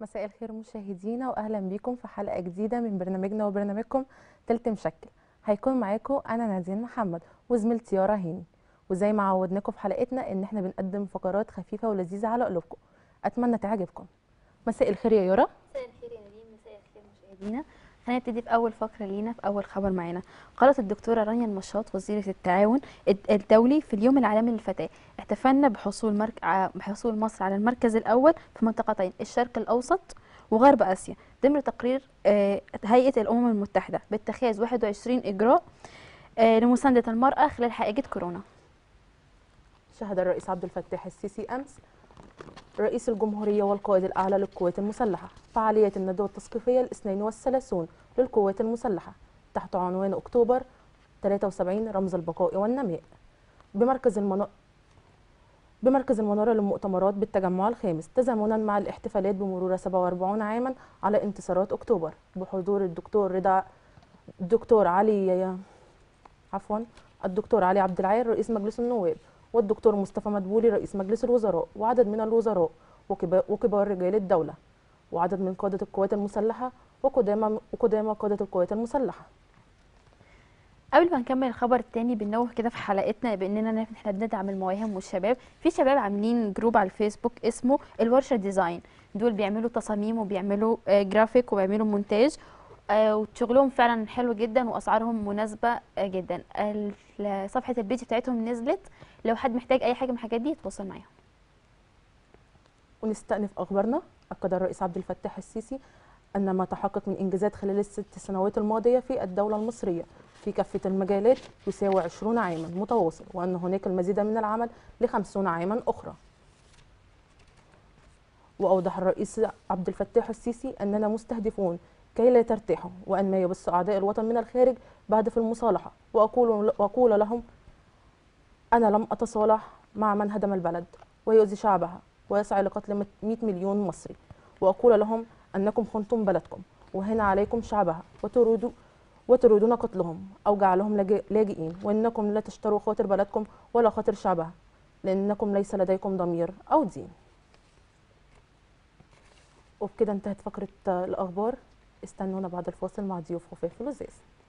مساء الخير مشاهدينا واهلا بيكم في حلقه جديده من برنامجنا وبرنامجكم تلت مشكل هيكون معاكم انا نادين محمد وزميلتي يارا هاني وزي ما عودناكم في حلقتنا ان احنا بنقدم فقرات خفيفه ولذيذه على قلوبكم اتمنى تعجبكم مساء الخير يا يارا مساء الخير يا نادين مساء الخير مشاهدينا خلينا نبتدي في اول فقره لينا في اول خبر معانا قالت الدكتوره رانيا المشاط وزيره التعاون الد- الدولي في اليوم العالمي للفتاه احتفلنا بحصول مرك... ع- بحصول مصر على المركز الاول في منطقتين الشرق الاوسط وغرب اسيا ضمن تقرير آه، هيئه الامم المتحده باتخاذ 21 اجراء آه، لمسانده المراه خلال حائجه كورونا شهد الرئيس عبد الفتاح السيسي امس رئيس الجمهوريه والقائد الاعلى للقوات المسلحه فعاليه الندوه التثقيفيه الاثنين والثلاثون للقوات المسلحه تحت عنوان اكتوبر 73 رمز البقاء والنماء بمركز المنا... بمركز المنارة للمؤتمرات بالتجمع الخامس تزامنا مع الاحتفالات بمرور 47 عاما على انتصارات اكتوبر بحضور الدكتور رضا الدكتور علي عفوا الدكتور علي عبد العال رئيس مجلس النواب والدكتور مصطفى مدبولي رئيس مجلس الوزراء وعدد من الوزراء وكبا- وكبار رجال الدولة وعدد من قادة القوات المسلحة وقدامى وقدامى قادة القوات المسلحة قبل ما نكمل الخبر التاني بنوه كده في حلقتنا باننا ن- احنا بندعم المواهب والشباب في شباب عاملين جروب على الفيسبوك اسمه الورشه ديزاين دول بيعملوا تصاميم وبيعملوا آه، جرافيك وبيعملوا مونتاج آه، وشغلهم فعلا حلو جدا واسعارهم مناسبه آه، جدا ال- صفحه البيج بتاعتهم نزلت لو حد محتاج اي حاجه من الحاجات دي يتواصل معاهم ونستأنف أخبارنا أكد الرئيس عبد الفتاح السيسي أن ما تحقق من إنجازات خلال الست سنوات الماضية في الدولة المصرية في كافة المجالات يساوي 20 عاما متواصل وأن هناك المزيد من العمل لخمسون عاما أخرى وأوضح الرئيس عبد الفتاح السيسي أننا مستهدفون كي لا ترتاحوا وأن ما يبث أعداء الوطن من الخارج بهدف المصالحة وأقول, وأقول لهم أنا لم أتصالح مع من هدم البلد ويؤذي شعبها ويسعى لقتل 100 مليون مصري وأقول لهم أنكم خنتم بلدكم وهن عليكم شعبها وتريدوا وتريدون قتلهم أو جعلهم لاجئ- لاجئين وإنكم لا تشتروا خاطر بلدكم ولا خاطر شعبها لأنكم ليس لديكم ضمير أو دين وبكده انتهت فقرة آه، الأخبار استنونا بعد الفاصل مع ضيوف خفاف ولذيذ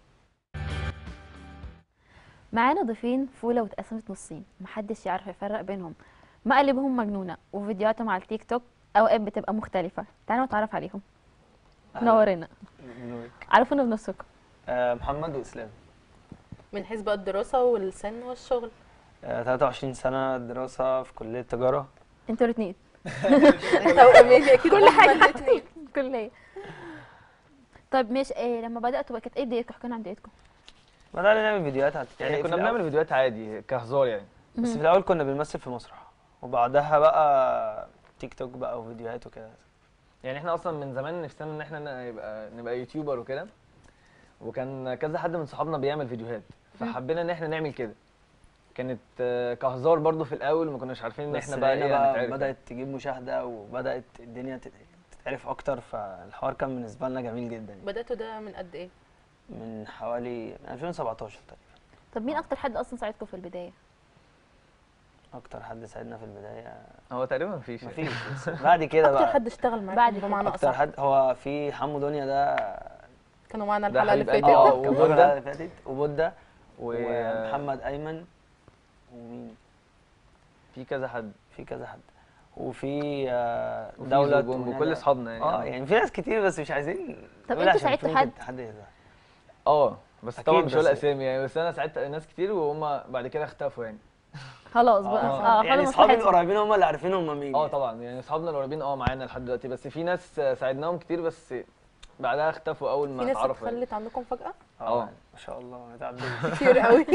معانا ضيفين فولة واتقسمت نصين محدش يعرف يفرق بينهم مقالبهم مجنونة وفيديوهاتهم على التيك توك أوقات بتبقى مختلفة تعالوا نتعرف عليهم نورنا منورك. عرفونا بنفسكم آه، محمد واسلام من حيث بقى الدراسة والسن والشغل آه، 23 سنه دراسه في كليه تجاره انتوا الاثنين توأمين أكيد كل حاجة هما الاتنين. كلية طيب ماشي ايه لما بدأتوا بقى كانت ايه بدايتكم احكوا لنا عن بدايتكم بدانا نعمل فيديوهات على يعني في كنا الأول- بنعمل فيديوهات عادي كهزار يعني بس في الاول كنا بنمثل في مسرح وبعدها بقى تيك توك بقى وفيديوهات وكده يعني احنا اصلا من زمان نفسنا ان احنا نبقى نبقى يوتيوبر وكده وكان كذا حد من صحابنا بيعمل فيديوهات فحبينا ان احنا نعمل كده كانت آه، كهزار برضو في الاول وما كناش عارفين ان بس احنا بقى لقينا ايه بقى هنتعرف بدات تجيب مشاهده وبدات الدنيا تت- تتعرف اكتر فالحوار كان بالنسبه لنا جميل جدا بدأتوا ده من قد إيه؟ من حوالي 2017 تقريبا طب مين اكتر حد اصلا ساعدكم في البداية اكتر حد ساعدنا في البدايه هو تقريبا مفيش مفيش بس بعد كده أكتر بقى حد اشتغل معاكم بعد كده. بمعنى اكتر أصح حد هو في حمو دنيا ده كانوا معانا ده الحلقة اللي حبيب فاتت قلبي. اه وبودة. وبودة اللي فاتت وبودة و- ومحمد ايمن ومين في كذا حد في كذا حد وفي آه، وفي دولة زوجون وندى. وكل اصحابنا يعني اه يعني في ناس كتير بس مش عايزين طب نقول انتوا عشان ساعدتوا في حد؟ ممكن حد يزعل. اه بس أكيد طبعا مش هقول بس- اسامي يعني بس انا ساعدت ناس كتير وهم بعد كده اختفوا يعني خلاص بقى اه اه يعني خدوا اصحابي مصلحتهم القريبين هم اللي عارفين هم مين اه يعني. طبعا يعني اصحابنا القريبين اه معانا لحد دلوقتي بس في ناس ساعدناهم كتير بس بعدها اختفوا اول في ما ناس اتعرفوا يعني. اتخلت عنكم فجأة اه اه. ما شاء الله ما تعدوش كتير قوي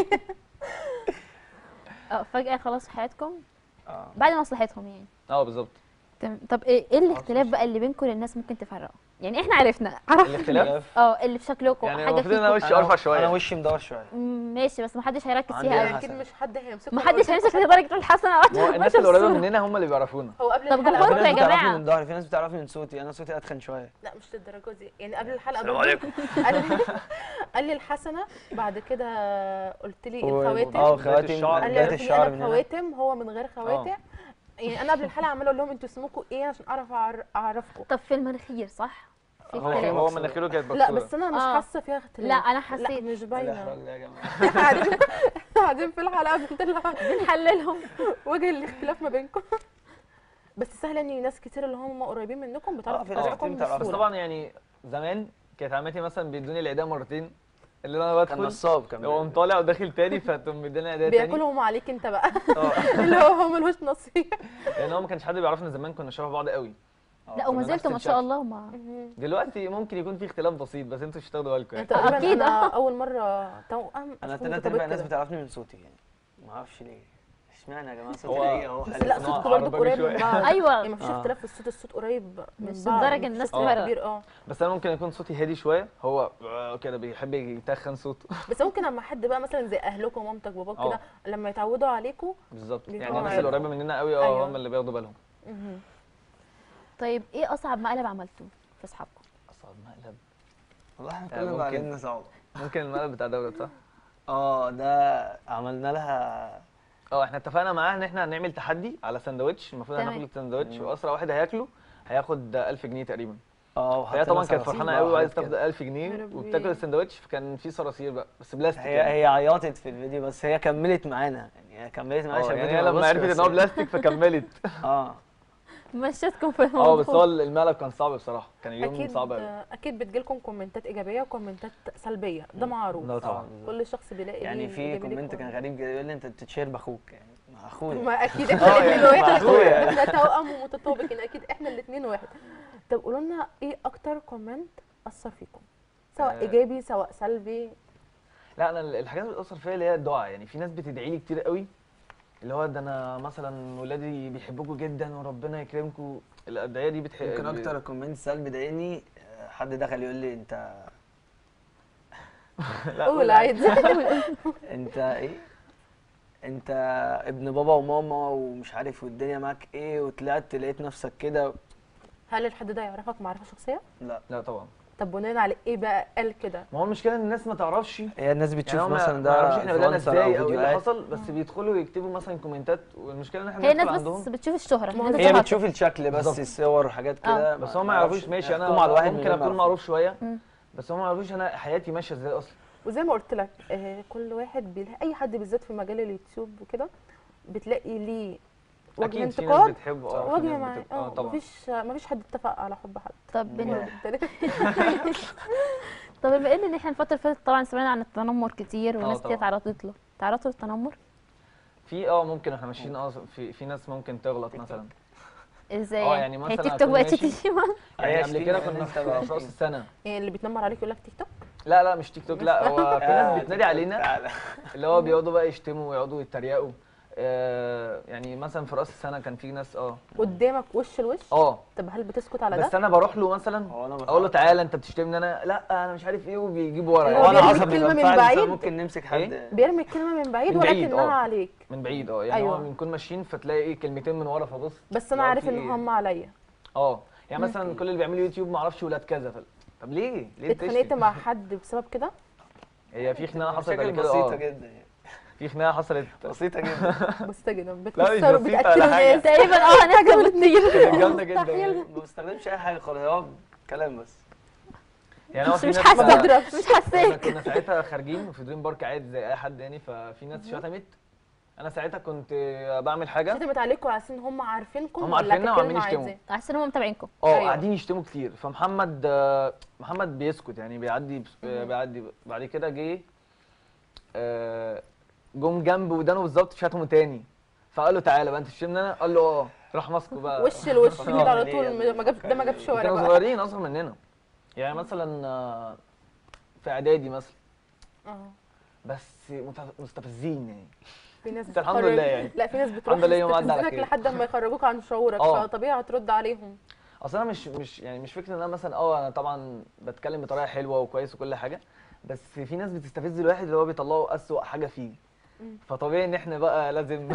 اه فجأة خلاص في حياتكم اه بعد مصلحتهم يعني اه بالظبط تمام طب ايه ايه الاختلاف بقى اللي بينكم اللي الناس ممكن تفرقه يعني احنا عرفنا عرفنا الاختلاف اه اللي في شكلكم يعني حاجه المفروض ان انا فيكم وشي ارفع شويه انا وشي مدور شويه مم، ماشي بس محدش هيركز عندي فيها أنا قوي اكيد مش حد هيمسكه محدش هيمسك لدرجه الحسنه ما هو الناس اللي قريبه مننا هم اللي بيعرفونا هو قبل طب الحلقة جمهوركم في يا ناس بتعرفني جماعة. من ظهري في ناس بتعرفني من صوتي انا صوتي اتخن شويه لا مش للدرجه دي يعني قبل الحلقه السلام برضه عليكم قال لي قال لي الحسنه بعد كده قلت لي و- الخواتم اه بداية خواتم الشعر. قال لي بدايه عرفني الشعر انا من هنا خواتم هو من غير خواتم يعني انا قبل الحلقه عماله اقول لهم انتوا اسمكم ايه عشان اعرف أعر- اعرفكم طب في المناخير صح في هو اختلاف. هو مناخيره كانت لا مكسوره بس انا مش آه. حاسه فيها اختلاف لا انا لا حسيت مش الإحراج باينه ده يا جماعة احنا قاعدين قاعدين في الحلقه بنطلع بنحللهم وجه الاختلاف ما بينكم بس سهل ان ناس كتير اللي هم قريبين منكم آه، بتعرف في ناس تفرقكم كتير بتعرف. بس بسهوله طبعا يعني زمان كانت عمتي مثلا بيدوني العيديه مرتين اللي انا كان بدخل نصاب كمان واقوم طالع وداخل تاني فتقوم مديني العيديه تاني بياكلهم عليك انت بقى اه اللي هو هو ملوش نصيب لان هو ما كانش حد بيعرفنا زمان كنا شبه بعض قوي آه، لا وما كنا زلت نفس ما شاء الشكل. الله ما دلوقتي ممكن يكون في اختلاف بسيط بس انتوا مش هتاخدوا بالكم يعني يعني تقريبا أكيد، انا آه. اول مره توأم انا أشوف تلات متطابق ارباع الناس كده. بتعرفني من صوتي يعني ما اعرفش ليه اشمعنى يا جماعه صوتي هو- ايه اهو بس حلو. لا إن هو صوتكم برضه عرباني قريب من شوية. بعض يعني ايوه ما فيش آه. اختلاف في الصوت الصوت قريب من مش بعض لدرجة مفيش الناس اختلاف تفرق. كبير اه بس انا ممكن يكون صوتي هادي شويه هو كده بيحب يتخن صوته بس ممكن لما حد بقى مثلا زي اهلكم مامتك باباك آه. كده لما يتعودوا عليكم بالظبط بيكون يعني الناس عادي. اللي قريبه مننا قوي اه أيوة. هم اللي بياخدوا بالهم طيب ايه اصعب مقلب عملتوه في اصحابكم اصعب مقلب والله احنا آه، كل ممكن. مقالبنا صعبه ممكن المقلب بتاع دولت صح؟ اه ده عملنا لها اه احنا اتفقنا معاه ان احنا هنعمل تحدي على سندوتش المفروض تمام. هناكل السندوتش مم. واسرع واحد هياكله هياخد 1000 جنيه تقريبا اه فهي وحطينا طبعا كانت صراصير فرحانه بقى قوي وعايزه وحاجات تاخد كده. 1000 يا جنيه ربي. وبتاكل السندوتش فكان في صراصير بقى بس بلاستيك هي يعني. هي عيطت في الفيديو بس هي كملت معانا يعني هي كملت معانا اه عشان يعني الفيديو هي ما لما يبصش عرفت بس ان هو هي- بلاستيك فكملت اه مشيتكم في الموضوع اه بس هو المقلب كان صعب بصراحه كان يوم اكيد صعب قوي اكيد بتجيلكم كومنتات ايجابيه وكومنتات سلبيه ده معروف لا طبعا آه. كل شخص بيلاقي يعني ليه في إيجابي ليه كومنت كان كومنت. غريب جدا يقول لي انت بتتشير باخوك يعني مع اخويا ما اكيد اه احنا يعني الاثنين مع واحد أخويا. احنا توأم ومتطابق ان اكيد احنا الاثنين واحد طب قولوا لنا ايه اكتر كومنت اثر فيكم سواء آه. ايجابي سواء سلبي لا انا الحاجات اللي بتاثر فيا اللي هي الدعاء يعني في ناس بتدعي لي كتير قوي اللي هو ده انا مثلا ولادي بيحبوكوا جدا وربنا يكرمكم الادعيه دي بتحب ممكن اكتر كومنت سلبي ضايقني آه، حد دخل يقول لي انت قول عادي انت ايه انت ابن بابا وماما ومش عارف والدنيا معاك ايه وطلعت لقيت نفسك كده هل الحد ده يعرفك معرفه شخصيه لا لا طبعا طب بناء على ايه بقى قال كده ما هو المشكله ان الناس ما تعرفش هي الناس بتشوف يعني هم مثلا ما ده يعرفوش احنا بدانا influencer ازاي او ايه اللي فيديوهات. حصل بس بيدخلوا يكتبوا مثلا كومنتات والمشكله ان احنا هي بندخل الناس عندهم بس بتشوف الشهرة ما هو الناس هي بتشوف بتشوف الشكل بس بالظبط. الصور وحاجات كده بس هم ما يعرفوش ماشي انا يحكموا على الواحد من ممكن غير ما اكون يعرفوا. معروف شويه مم. بس هم ما يعرفوش انا حياتي ماشيه ازاي اصلا وزي ما قلت لك آه، كل واحد بيلاقي اي حد بالذات في مجال اليوتيوب وكده بتلاقي ليه وجه اكيد في ناس انتقاد بتحبه اه في وجه ناس معاه بتبقى- اه اه طبعا مفيش مفيش حد اتفق على حب حد طب بن... Yeah. طب بما ان احنا الفترة اللي فاتت طبعا سمعنا عن التنمر كتير اه وناس كتير طبعا. تعرضت له تعرضتوا للتنمر في اه ممكن احنا ماشيين اه في في ناس ممكن تغلط مثلا ازاي اه يعني هي مثلا تيك توك أكون بقت ماشي- شتيمة يعني هي قبل شتيمة كده يعني كنا انت في بقى في راس شتيمة. السنه يعني اللي بيتنمر عليك يقول لك تيك توك لا لا مش تيك توك لا هو في ناس آه، بتنادي علينا تعالى. اللي هو بيقعدوا بقى يشتموا ويقعدوا يتريقوا آه يعني مثلا في راس السنه كان في ناس اه قدامك وش لوش اه طب هل بتسكت على بس ده انا بروح له مثلا هو انا بفهم. اقول له تعالى انت بتشتمني انا لا انا مش عارف ايه وبيجيبوا ورا هو وانا بيرمي عصبي الكلمة من بنفعل بعيد. ممكن نمسك حد إيه؟ بيرمي الكلمه من بعيد من بعيد، ولكنها اه. عليك من بعيد اه يعني أيوة. هو بنكون ماشيين فتلاقي ايه كلمتين من ورا فبص بس انا لو عارف في ان إيه؟ هم عليا اه يعني مثلا كل اللي بيعملوا يوتيوب ما اعرفش ولاد كذا فل... طب ليه؟ ليه اتخانقت بتشتم؟ مع حد بسبب كده هي في خناقه حصلت مشاكل قبل كده بسيطة اه جدا يعني. في خناقه حصلت بسيطة جدا بسيطه جدا لا، مش بتكسروا بسيطة بتاكلوا ولا حاجة. ناس تقريبا اه ناس كانت بتطير كانت جامده جدا يعني. ما بستخدمش اي حاجة خالص هو كلام بس يعني هو مش في مش ناس حاسة بضرب. مش كنا حسيت كنا ساعتها خارجين في دريم بارك عادي زي اي حد يعني ففي ناس شتمت انا ساعتها كنت بعمل حاجه شتمت عليكم على اساس ان هم عارفينكم هم ولا عارفيننا كانت وعمالين كلمة يشتموا. عايزاه؟ احسن هم متابعينكم اه أيوة. قاعدين يشتموا كتير فمحمد آه، محمد بيسكت يعني بيعدي بس- آه، بيعدي بعد كده جه آه، جم جنب ودانه بالظبط شتمه تاني فقال له تعالى بقى انت تشتمني انا قال له اه راح ماسكه بقى وش لوش آه. كده على ليه طول يعني؟ ما جاب ده ما جابش ورا كانوا بقى صغيرين اصغر مننا يعني مثلا آه، في اعدادي مثلا اه بس مت- مستفزين يعني في ناس بس الحمد بتخرج- لله يعني. لا في ناس بتروح الحمد لله يوم عدى على تستفزنك خير. لحد ما يخرجوك عن شعورك اه. فطبيعي هترد عليهم اصل انا مش مش يعني مش فكره ان انا مثلا اه انا طبعا بتكلم بطريقه حلوه وكويس وكل حاجه بس في ناس بتستفز الواحد اللي هو بيطلعوا اسوأ حاجه فيه فطبيعي ان احنا بقى لازم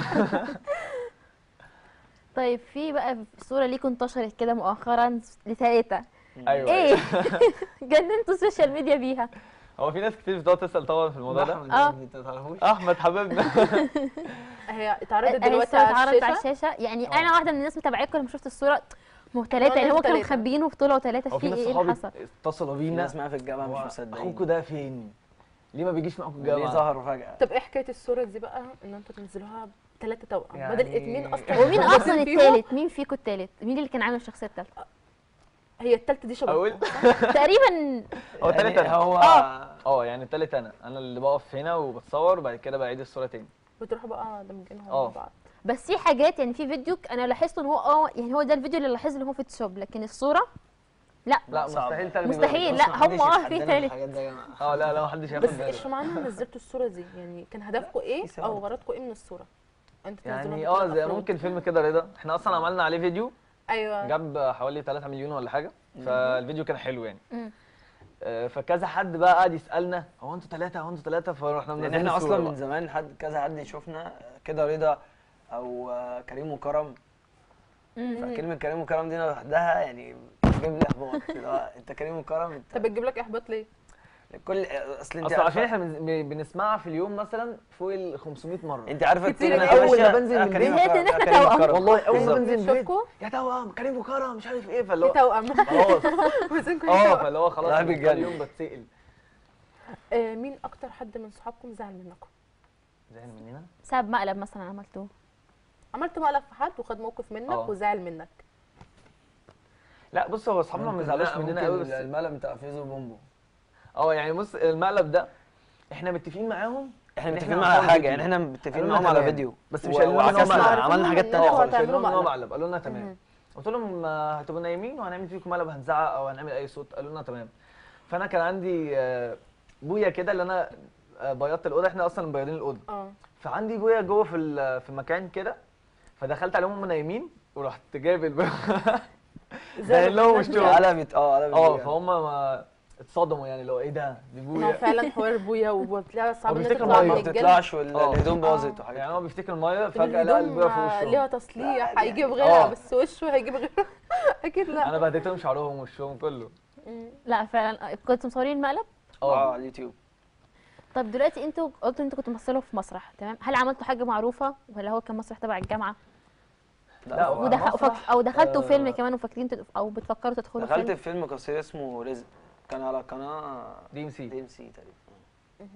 طيب في بقى صورة ليكم انتشرت كده مؤخرا لتلاتة ايوه ايه جننتوا السوشيال ميديا بيها هو في ناس كتير بتقعد تسال طبعا في الموضوع ده احمد آه. انت ما تعرفوش احمد حبيبنا هي اتعرضت هي دلوقتي على اتعرضت على الشاشه الشاشه يعني آه. انا واحده من الناس متابعاكم لما شفت الصوره هم ثلاثه يعني لازم هم كانوا تلاتة. مخبيين وطلعوا ثلاثه هو في في ناس ايه اللي صحابي حصل اتصلوا في بينا ناس معايا في الجامعه مش هو مصدقين اخوكوا ده فين؟ ليه ما بيجيش معاكم ليه الجامعه؟ ظهروا فجاه طب ايه حكايه الصوره دي بقى ان انتوا تنزلوها ثلاثه توأم يعني- بدل اتنين اصلا ومين واحدة اصلا فيهم. الثالث مين فيكم الثالث مين اللي كان عامل الشخصيه الثالثه هي الثالثه دي أقول؟ شبهكم تقريبا هو تالت يعني انا هو اه يعني التالت انا انا اللي بقف هنا وبتصور وبعد كده بعيد الصوره تاني بتروحوا بقى دمجينهم آه. مع بعض بس في حاجات يعني في فيديو انا لاحظت ان هو اه يعني هو ده الفيديو اللي لاحظت ان هو فوتوشوب لكن الصوره لا لا صعب. مستحيل تاخدي مستحيل. بالك. لا، هم اه في تالت. الحاجات ده يا جماعه اه لا لا محدش هياخد بس باله اشمعنى نزلتوا الصوره دي يعني كان هدفكم ايه في او سبب. غرضكم ايه من الصوره انتوا تنزلوها يعني بثلاث اه زي أفراد. ممكن فيلم كده رضا احنا اصلا عملنا عليه فيديو ايوه جاب حوالي 3 مليون ولا حاجه فالفيديو كان حلو يعني مم. آه، فكذا حد بقى قعد يسالنا هو انتوا ثلاثه هو انتوا ثلاثه فروحنا لان منزلين احنا الصورة اصلا من بقى. زمان حد كذا حد يشوفنا كده رضا او آه، كريم وكرم فكلمه كريم وكرم دي لوحدها يعني بتجيب لي احباط اللي هو انت كريم وكرم انت طب بتجيب لك احباط ليه؟ كل اصل انت اصل عارفين عارفه احنا بن- بنسمعها في اليوم مثلا فوق ال 500 مره انت عارفه كتير التيمة أوي. يا أول ما باشا، بنزل آه، من كريم البيت وكرم، إن إحنا آه، كريم توأم. وكرم. والله اول ما بالظبط. بنزل البيت نشوفكم يا توأم كريم وكرم مش عارف ايه فاللي في هو توأم خلاص وزنكم اه توأم فاللي هو خلاص لا أنا كل بجد. يوم بتسأل آه، مين اكتر حد من صحابكم زعل منكم؟ زعل مننا سبب مقلب مثلا عملتوه عملت مقلب في حد وخد موقف منك آه. وزعل منك لا بص هو اصحابنا ما بيزعلوش لا، مننا ممكن قوي بس المقلب بتاع فيزو بومبو اه يعني بص المقلب ده احنا متفقين معاهم احنا إن متفقين إحنا على هنصور حاجه فيديو. يعني احنا متفقين قالوا لنا معاهم على تمام. فيديو بس مش و- قالوا لنا إن هو وعكسنا مقلب. عملنا حاجات إن تانية أنتوا خالص هتعملوا قالوا لنا إن هو مقلب. مقلب قالوا لنا تمام مهم. قلت لهم آه، هتبقوا نايمين وهنعمل فيكم مقلب هنزعق او هنعمل اي صوت قالوا لنا تمام فانا كان عندي آه، بويا كده اللي انا آه، بيضت الاوضه احنا اصلا مبيضين الاوضه اه فعندي بويا جوه في ال- في مكان كده فدخلت عليهم هم نايمين ورحت جايب البويا زي لهم ما وشهم. قلبت اه قلبت اه بجد. فهم ما اتصدموا يعني اللي هو ايه ده دي هو بويا فعلا حوار بويا وبتلاقي صعب هو ان بيفتكر تطلع مية. من ما الجلد بتطلعش آه. والهدوم باظت آه. وحاجات يعني هو بيفتكر الميه فجاه لقى الهدوم البويا في آه، وشه ليها تصليح عادي. هيجيب غيرها آه. بس وشه هيجيب غيرها اكيد لا انا بهديت لهم شعرهم ووشهم كله مم. لا فعلا كنتوا مصورين المقلب اه اه على اليوتيوب طب دلوقتي انتوا قلتوا انتوا كنتوا بتمثلوا في مسرح تمام هل عملتوا حاجه معروفه ولا هو كان مسرح تبع الجامعه لا، هو ودخ... مسرح، وفك... او دخلتوا آه، فيلم كمان وفاكرين تد... او بتفكروا تدخلوا دخلت فيلم في فيلم قصير اسمه رزق كان على قناه دي ام سي دي ام سي تقريبا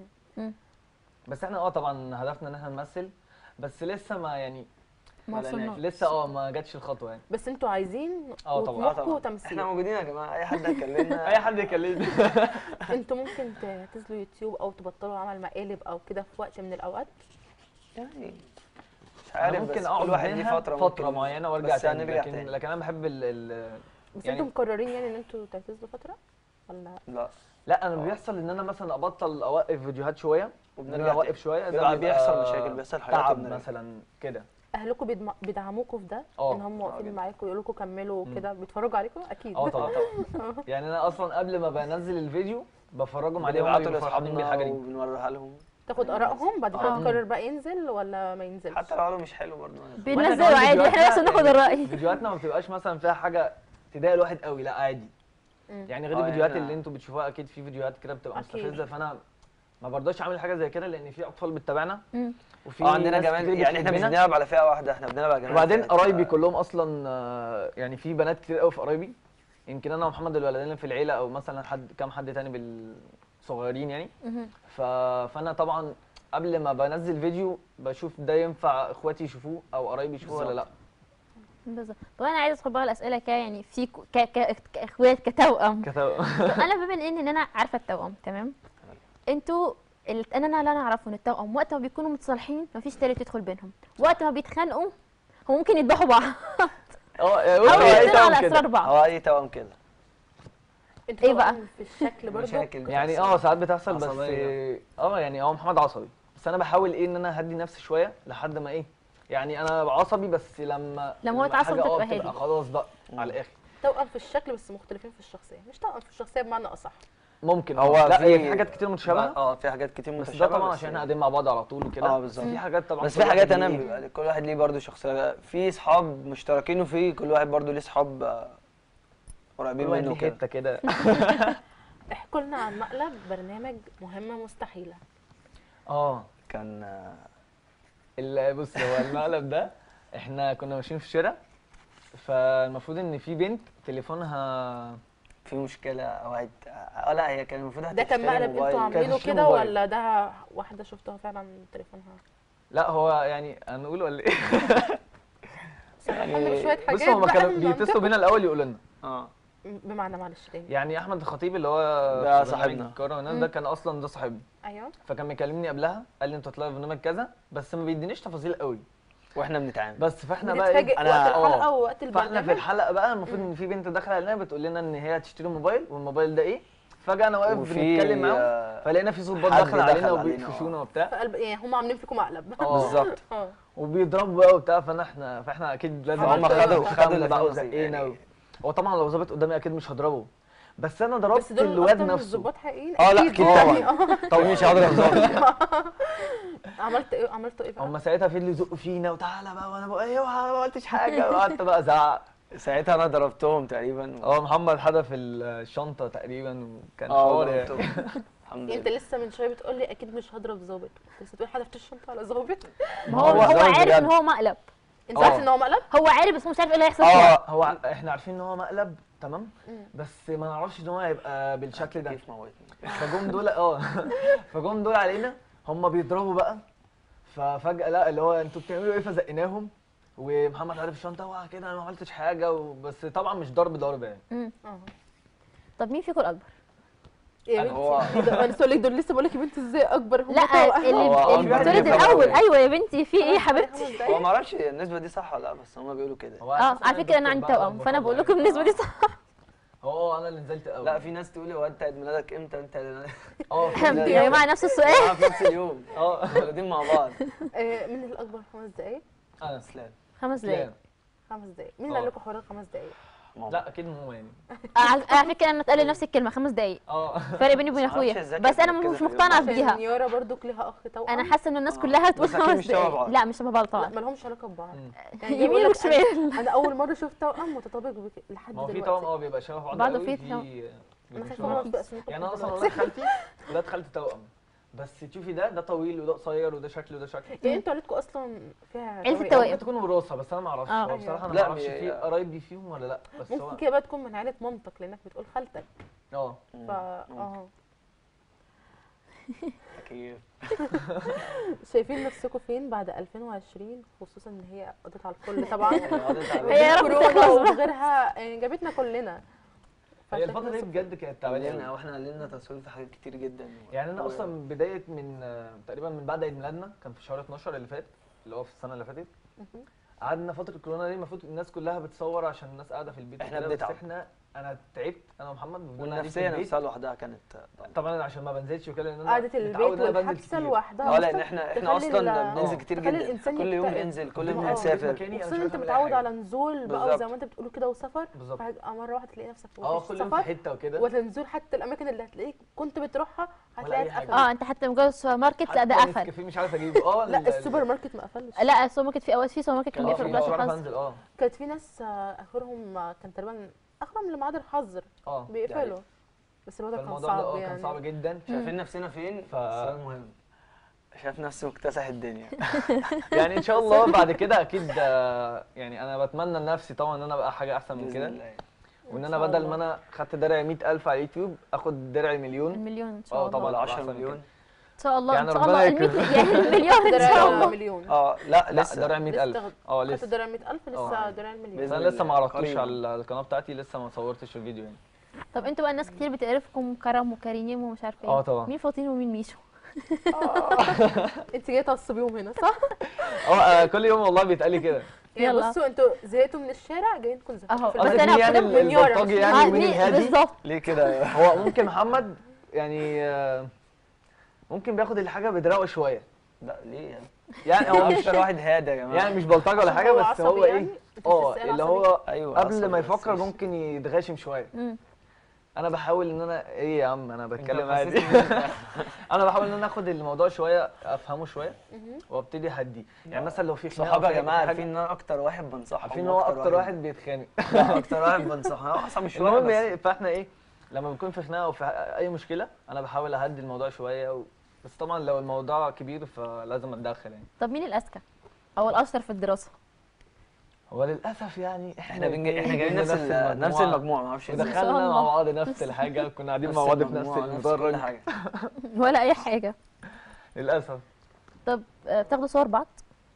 بس احنا اه طبعا هدفنا ان احنا نمثل بس لسه ما يعني ما ولا وصلنا لسه اه ما جاتش الخطوه يعني بس انتوا عايزين آه طبعاً. آه وطموحكم طبعا تمثيل احنا موجودين يا جماعه اي حد هيكلمنا اي حد يكلمني انتوا ممكن تعتزلوا يوتيوب او تبطلوا عمل مقالب او كده في وقت من الاوقات يعني مش انا عارف ممكن بس اقعد كل واحد ليه منها فتره فتره ممكن- معينه وارجع بس تاني هنرجع لكن تاني. لكن انا بحب ال, ال بس يعني- انتوا مقررين يعني ان انتوا تعتزلوا فتره ولا لا لا انا بيحصل ان انا مثلا ابطل اوقف فيديوهات شويه ان وبنرجع انا اوقف تاني. شويه ده بيبقى بيبقى بيحصل مشاكل، بيحصل حاجات تعب وبنرجع. مثلا كده اهلكم بيدم- بيدعموكوا في ده اه. ان هم اه واقفين جدا. معاكم يقولوا لكم كملوا مم. وكده بيتفرجوا عليكم اكيد اه طبعا يعني انا اصلا قبل ما بنزل الفيديو بفرجهم عليه هم بنبعتوا بيبقوا فرحانين لاصحابنا بالحاجه دي وبنوريها لهم تاخد ارائهم بعد كده اه. تقرر بقى ينزل ولا ما ينزلش حتى لو قالوا مش حلو برضه وإحنا بينزلوا كمان عادي احنا فيديوهاتنا- نفسنا ناخد يعني الراي فيديوهاتنا ما بتبقاش مثلا فيها حاجه تضايق الواحد قوي لا عادي مم. يعني غير اه، الفيديوهات يعني اللي انتوا بتشوفوها اكيد في فيديوهات كده بتبقى أكيد. مستفزه فانا ما برضاش اعمل حاجه زي كده لان في اطفال بتتابعنا مم. وفي اه عندنا ناس كمان كتير يعني احنا مش بتحبنا. بنلعب على فئه واحده احنا بنلعب على جميع وبعدين الفئات. قرايبي كلهم اصلا آه، يعني في بنات كتير قوي في قرايبي يمكن انا ومحمد الولدين اللي في العيله او مثلا حد كام حد تاني بالصغيرين يعني مهم. ف... فانا طبعا قبل ما بنزل فيديو بشوف ده ينفع اخواتي يشوفوه او قرايبي يشوفوه ولا لا بالظبط طب انا عايزه ادخل بقى الاسئله ك يعني فيكوا ك... ك... كاخوات كتوأم كتاب طب انا بما ان ان انا عارفه التوأم تمام انتوا ال- انا انا اللي انا اعرفه ان التوأم وقت ما بيكونوا متصالحين مفيش تالت يدخل بينهم وقت ما بيتخانقوا هم ممكن يذبحوا بعض اه او بص، هو أي يقتلوا توأم على كده. اسرار بعض هو اي توأم كده انتوا ايه بقى؟ طبعاً في الشكل برضه مشاكل يعني بتحصل. اه ساعات بتحصل بس عصبية. اه يعني هو محمد عصبي بس انا بحاول ايه ان انا اهدي نفسي شويه لحد ما ايه يعني انا عصبي بس لما لما هو يتعصب حاجة اه تبقى بتبقى هادي. خلاص بقى على الاخر توأم في الشكل بس مختلفين في الشخصيه مش توأم في الشخصيه بمعنى اصح ممكن هو هو لا في- هي في حاجات كتير متشابهه اه في حاجات كتير بس متشابهه ده طبعا عشان احنا قاعدين مع بعض على طول وكده اه بالظبط. في حاجات طبعا بس كل في حاجات واحد انا ليه- بيبقى كل واحد ليه برضه شخصيه في صحاب مشتركين وفي كل واحد برضه ليه صحاب آه، قريبين كل واحد منه ليه كده حته كده احكوا لنا عن مقلب برنامج مهمه مستحيله اه كان آه، ال- بص هو المقلب ده احنا كنا ماشيين في الشارع فالمفروض ان في بنت تليفونها في مشكله او هت... اه لا هي كان المفروض ده كان هتشتري مقلب موبايل. انتوا عاملينه هتشتري كده موبايل. ولا ده واحده شفتها فعلا تليفونها لا هو يعني هنقول ولا ايه يعني شويه حاجات بص هما بقى كانوا من بيتصلوا منطق- بينا الاول يقولوا لنا اه بمعنى معلش تاني يعني احمد الخطيب اللي هو ده في صاحبنا. برنامج كارا والناس ده كان اصلا ده صاحبنا ايوه فكان بيكلمني قبلها قال لي انتوا هتلاقوا برنامج كذا بس ما بيدينيش تفاصيل قوي واحنا بنتعامل بس فاحنا بقى ايه بنتفاجئ أنا- وقت الحلقه آه. ووقت فاحنا في البرنامج الحلقه بقى المفروض ان في بنت داخله علينا بتقول لنا ان هي هتشتري موبايل والموبايل ده ايه فجاه انا واقف وفي، بنتكلم معاهم آه، فلقينا في صوت حد داخل علينا دخل علينا، وبيقفشونا وبتاع فقلب يعني هم عاملين فيكم مقلب اه بالظبط اه وبيضربوا بقى وبتاع فانا احنا فاحنا اكيد لازم هم ناخد خدوا- خدوا الحملة بقى الفوز وزقينا يعني. و... هو طبعا لو ظابط قدامي اكيد مش هضربه بس انا بس ضربت دول الواد اكتر من نفسه الظباط حقيقيين اه لا اكيد يعني طبعا اه طبعا مش هضرب ظابط عملت ايه عملتوا ايه بقى؟ هم ساعتها فضلوا يزقوا فينا وتعالى بقى وانا بقى ايه ما قلتش حاجه وقعدت بقى ازعق ساعتها انا ضربتهم تقريبا اه محمد حدف الشنطه تقريبا وكان اه حوار يعني ضربتهم الحمد انت لله لسه من شويه بتقول لي اكيد مش هضرب ظابط لسه تقول حدفت الشنطه على ظابط ما هو هو هو ظابط عارف ان بجد. هو مقلب انت اه. عارف ان هو مقلب؟ هو عارف بس هو مش عارف ايه اللي هيحصل فيه اه هو ع- احنا عارفين ان هو مقلب تمام مم. بس ما نعرفش ان هو هيبقى بالشكل ده كيف موتني فجم دول اه فجم دول علينا هم بيضربوا بقى ففجأة لا اللي هو انتوا بتعملوا ايه فزقناهم ومحمد عارف الشنطه اوعى كده انا ما عملتش حاجه و... بس طبعا مش ضرب ضرب يعني مم. اه طب مين فيكم الاكبر يا أنا هو- بنتي ده- انا لسه بقول لك دول لسه بقول لك يا بنتي ازاي اكبر هم لا توأم. اللي هو اللي أكبر بيتولد مني الاول طبعاً. ايوه يا بنتي في ايه يا خمس حبيبتي دقايق. هو ما اعرفش النسبه دي صح ولا لا بس هم بيقولوا كده هو اه أساساً على فكره انا الدكتور عندي بعد توأم فانا المقابلة بقول لكم يعني. النسبه دي صح هو اه انا اللي نزلت الاول لا في ناس تقول هو انت عيد ميلادك امتى انت اه في ناس- يا جماعه نفس السؤال اه في نفس اليوم اه مولودين مع بعض آه، مين الاكبر خمس دقايق؟ انا اسلام خمس دقايق اسلام خمس دقايق مين اللي اه. قال لكم حوار الخمس دقايق؟ لا اكيد مو يعني على على فكره انا اتقال لي نفس الكلمه خمس دقايق اه فرق بيني وبين بس معرفش اخويا ازاي بس كانت انا مركزة مش في اليوم. مقتنعه عشان بيها يارا برضو ليها اخ توأم انا حاسه ان الناس آه. كلها هتقول بس أكيد خمس مش شبه دقايق بعض. لا مش شبه بعض طبعا لا مالهمش علاقه ببعض مم. يعني يمين يقول لك وشمال. أنا- انا اول مره شفت توأم متطابق بك- لحد ما هو في دلوقتي توأم اه بيبقى شبه بعض بعض قوي في في توأم. انا بيبقوا خايفه شبه اعرف بعض. باسمكم يعني انا اصلا دلوقتي. ولاد خالتي ولاد خالتي توأم بس تشوفي ده ده طويل وده قصير وده شكل وده شكل يعني انتوا عيلتكم اصلا فيها عيلة توائم؟ التوائم. ممكن تكون وراثه بس انا ما اعرفش اه. هو بصراحه انا لا، ما اعرفش هي- في قرايبي فيهم ولا لا بس هو ممكن كده بقى تكون من عيله مامتك لانك بتقول خالتك اه فا اه كيف شايفين نفسكم فين بعد 2020 خصوصا ان هي قضت على الكل طبعا هي يا رب كورونا تخلص بقى. وغيرها يعني جابتنا كلنا هي فشايفين الفتره دي نفسكم- بجد كانت تعبانه تعبانين قوي. او احنا علينا تصوير في حاجات كتير جدا يعني انا و- اصلا بدايه من آه، تقريبا من بعد عيد ميلادنا كان في شهر 12 اللي فات اللي هو في السنه اللي فاتت مهم. قعدنا فتره كورونا دي المفروض الناس كلها بتصور عشان الناس قاعده في البيت إحنا وكده، بس بنتعب. احنا انا تعبت انا ومحمد فضلنا قاعدين في والنفسيه البيت. نفسها لوحدها كانت طبعا عشان ما بنزلش وكده لان انا قعدة متعود البيت إن أنا بنزل والحبسة كتير. لوحدها اه لان أصلاً احنا احنا تخلي اصلا ال- بننزل آه. كتير تخلي جدا الإنسان كل يوم يكتئب. بننزل كل آه. يوم آه. بنسافر مكاني أنا مش خصوصا عارف انت أعمل أي متعود حاجة. على نزول بقى بالظبط. وزي ما انت بتقولوا كده وسفر بالظبط فجأة مرة واحدة تلاقي نفسك اه مفيش كل يوم في سفر حته وكده ولا نزول حتى الأماكن اللي هتلاقيك كنت بتروحها هتلاقيها أي حاجة. اتقفلت اه انت حتى مجرد السوبر ماركت لا ده حتى قفل نسكافيه مش عارف اجيبه اه لا ال- السوبر ماركت ما قفلش لا السوبر ماركت في اوقات في سوبر ماركت كان كان بيقفل في ما مش بقاش بعرف حظ انزل اه كانت في ناس آه، آخرهم آه، كان تقريبا آخرهم لميعاد الحظر اه بيقفلوا بس الوضع كان فالموضوع ده صعب اه يعني كان صعب جدا شايفين نفسنا فين ف- السؤال مهم شايف نفسي مكتسح الدنيا يعني ان شاء الله بعد كده اكيد آه، يعني انا بتمنى لنفسي طبعا ان انا ابقى حاجه احسن من بإذن كده الله. وان إن انا شاء بدل الله. ما انا خدت درع 100000 على اليوتيوب اخد درع مليون المليون ان شاء اه الله طبعا ولا 10 أحسن من مليون كده. ان شاء الله يعني ان شاء ربنا الله المية- يكرم. يعني المليون ان درع شاء ولا الله مليون اه لا لا لسه درع 100000 لسه اه خدت لسه درع 100000 لسه اه. درع المليون بإذن بس انا لسه ما الله. عرضتوش قريباً. على القناه بتاعتي لسه ما صورتش الفيديو يعني طب انتوا بقى الناس كتير بتعرفكم كرم وكريم ومش عارفه ايه اه طبعا. مين فاطين ومين ميشو انت جايه تعصبيهم هنا صح؟ اه آه، كل يوم والله بيتقال لي كده يعني يلا. بصوا انتوا زهقتوا من الشارع جايين تكونوا زهقتوا اهو في بس البلد. انا مين يعني هاخدهم من يارا، البلطجي مش يعني آه، ومين مين- الهادي بالظبط ليه كده هو ممكن محمد يعني آه، ممكن بياخد الحاجه بدراوه شويه لا ليه يعني يعني هو مش اكتر واحد هادي يا جماعه يعني مش بلطجه ولا عشان حاجه هو بس عصبي هو يعني؟ ايه انت اه بتسأل اللي عصبي؟ هو ايوه قبل عصبي ما بس يفكر مش- ممكن يتغاشم شويه مم. انا بحاول ان انا ايه يا عم انا بتكلم عادي محسسني إن أنت- انا بحاول ان انا اخد الموضوع شويه افهمه شويه مهم. وابتدي اهديه يعني مثلا لو في خناقة صحابي أو يا في جماعه حاجة، عارفين ان انا اكتر واحد بنصحهم عارفين ان هو اكتر واحد بيتخانق لا، اكتر واحد بنصحه انا عصبي شويه المهم بس يعني فاحنا ايه لما بكون في خناقه او في اي مشكله انا بحاول اهدي الموضوع شويه و... بس طبعا لو الموضوع كبير فلازم اتدخل يعني طب مين الاذكى او الاشطر في الدراسه هو للاسف يعني احنا بنج... احنا جايين نفس المجموعة. ال- نفس المجموعه ما اعرفش ازاي. شاء ودخلنا الله. مع بعض نفس الحاجه كنا قاعدين مع بعض في نفس المجموعة، كل المدرج حاجه ولا اي حاجه للاسف طب آه، بتاخدوا صور بعض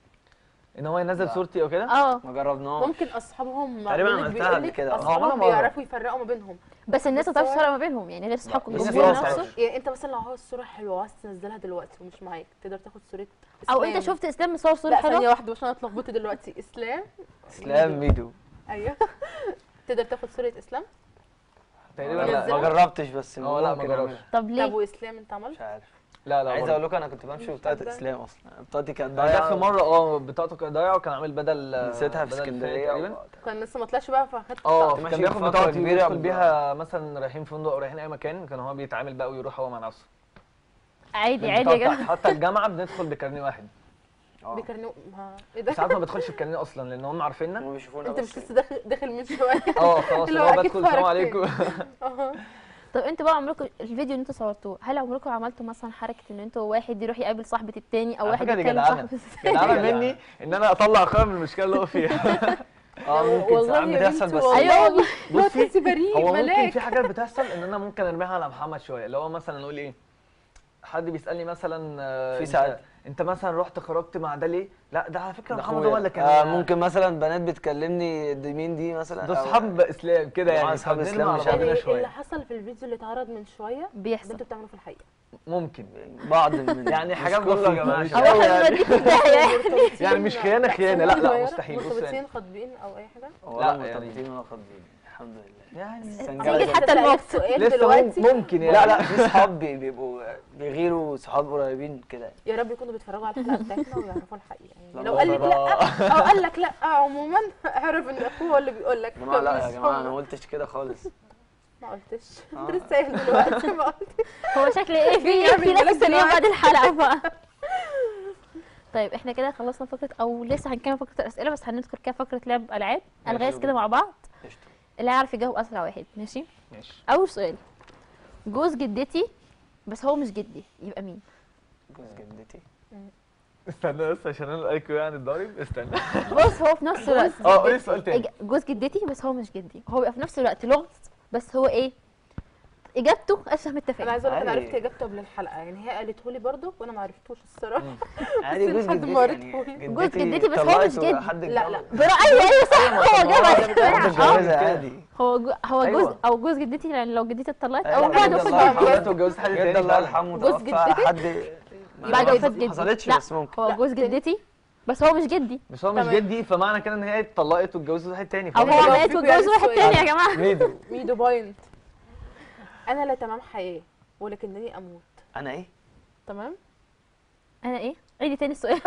ان هو ينزل لا. صورتي او كده اه ما جربناش ممكن اصحابهم تقريباً بيقولك- عملتها بيقولك قبل كده. عملنا اصحابهم مرة. بيعرفوا يفرقوا ما بينهم بس الناس ما بس هو- بتعرفش تفرق ما بينهم يعني غير صحابكم بس الجمهور في نفسه أصحاب. يعني انت مثلا لو عاوز صوره حلوه وعايز تنزلها دلوقتي ومش معاك تقدر تاخد صوره او إسلام. انت شفت اسلام مصور صوره لا ثانيه حلوه واحده عشان انا اتلخبطت دلوقتي اسلام اسلام ميدو ايوه تقدر تاخد صوره اسلام تقريبا لا، لا ما جربتش بس اه لا ما ممكن جربش أعملها. طب طب ليه واسلام انت عملت مش عارف لا لا عايز برضه. اقول لكم انا كنت بمشي بتاعت طب ده- اسلام اصلا بتاعتي كانت انا جت ضايعه في مره اه بطاقته كانت ضايعه وكان عامل بدل نسيتها في بدل اسكندريه تقريبا و- كان لسه ما طلعش بقى فاخدت اه كنت كان ماشي بياخد فترة بطاقتي كبيرة ويدخل ب- بيها مثلا رايحين فندق او رايحين اي مكان كان هو بيتعامل بقى ويروح هو مع نفسه عادي عادي يا جماعه حتى الجامعه بندخل بكارنيه واحد اه بيكرنوا ما ايه ده ساعات ما بدخلش بكارنيه اصلا لان هم عارفيننا هم بيشوفونا انت بس مش لسه داخل داخل من شويه اه خلاص اللي اللي هو هو أكيد بدخل السلام فرق عليكم أها. طب انتوا بقى عمركم الفيديو اللي انتوا صورتوه هل عمركم عملتوا مثلا حركه ان انتوا واحد يروح يقابل صاحبه التاني او على واحد فكرة دي يتكلم جدعانة. صاحبه التاني جدعانه مني ان انا اطلع اخويا من المشكله اللي هو فيها اه ممكن والله ساعات يا بتحصل بنتي بس والله. ايوه والله لا بصي تنسي بريء هو ممكن ملاك في حاجات بتحصل ان انا ممكن ارميها على محمد شويه اللي هو مثلا نقول ايه حد بيسالني مثلا آه، في أنت- ساعات. انت مثلا رحت خرجت مع ده ليه؟ لا ده على فكره ده محمد اخويا هو اللي كان آه ممكن مثلا بنات بتكلمني دي مين دي مثلا ده أو- اصحاب اسلام كده جماعة يعني أصحاب فبنرمي إسلام على مش بعضنا يعني شويه اللي حصل في الفيديو اللي اتعرض من شويه ده بيحصل انتوا بتعملوا في الحقيقه ممكن بعض من يعني مش حاجات كله يا بسيطة، جماعه مش او قوي احنا يعني. بنوديك في داهيه مرتبطين- يعني مش خيانة خيانة، لا، لا، صغيرة، مستحيل، بص مرتبطين يعني. خاطبين او اي حاجه ولا لا، مرتبطين ولا خاطبين الحمد لله يعني سنجلة تيجي زي- حتى أسألك الموقف. سؤال لسه دلوقتي مم- ممكن يعني لا لا في صحاب بي- بيبقوا بيغيروا صحاب قريبين كده يا رب يكونوا بيتفرجوا على الحلقه بتاعتنا ويعرفوا الحقيقه يعني لا لو قال لك لا والله. او قال لك لا عموما اعرف ان اخوه هو اللي بيقول لك يا جماعه لا يا مش جماعه هم. انا ما قلتش كده خالص ما قلتش آه. انت لسه قايل دلوقتي ما قلتش هو شكل ايه في يعمل في ملاك نفس اليوم دلوقتي. بعد الحلقه بقى طيب احنا كده خلصنا فقره او لسه هنكمل فقره الاسئله بس هندخل كده فقره لعب العاب ماشي، الغاز كده يلا. مع بعض قشطة. اللي هيعرف يجاوب اسرع واحد ماشي ماشي اول سؤال جوز جدتي بس هو مش جدي يبقى مين جوز جدتي استنى بس عشان انا الايكو يعني اتضارب استنى بص هو في نفس الوقت اه قولي سؤال تاني إج- جوز جدتي بس هو مش جدي هو بيبقى في نفس الوقت لغز بس هو ايه اجابته اشبه من انا التفاهم عايزه اقول لك انا عادي. عرفت اجابته قبل الحلقه يعني هي قالته لي برضه وانا ما عرفتوش الصراحه عادي بس جوز لحد جدتي ما يعني قريته. جوز جدتي بس هو طلعت مش جدي. وحد لا لا اتجوز. برا ايوه ايوه صح هو جاب حد اه اتجوزها عادي هو جو هو أيوة. جوز او جوز جدتي يعني لو جدتي اتطلقت أيوة، او بعد جد وفاه الله جدتي يرحمه. انت اتجوزت حد جد تاني الله فعلا. يرحمه جوز توفى جدتي؟ حد بعد ما وفاه جدتي حصلتش لا بس ممكن هو لا، جوز تاني. جدتي بس هو مش جدي بس هو مش تمام. جدي فمعنى كده ان هي اتطلقت واتجوزت واحد تاني او فاهم هو لو كده؟ مات في واتجوز بيعرف واحد تاني يا جماعه ميدو ميدو بوينت انا لا تمام حياه ولكنني اموت انا ايه تمام انا ايه عيدي تاني السؤال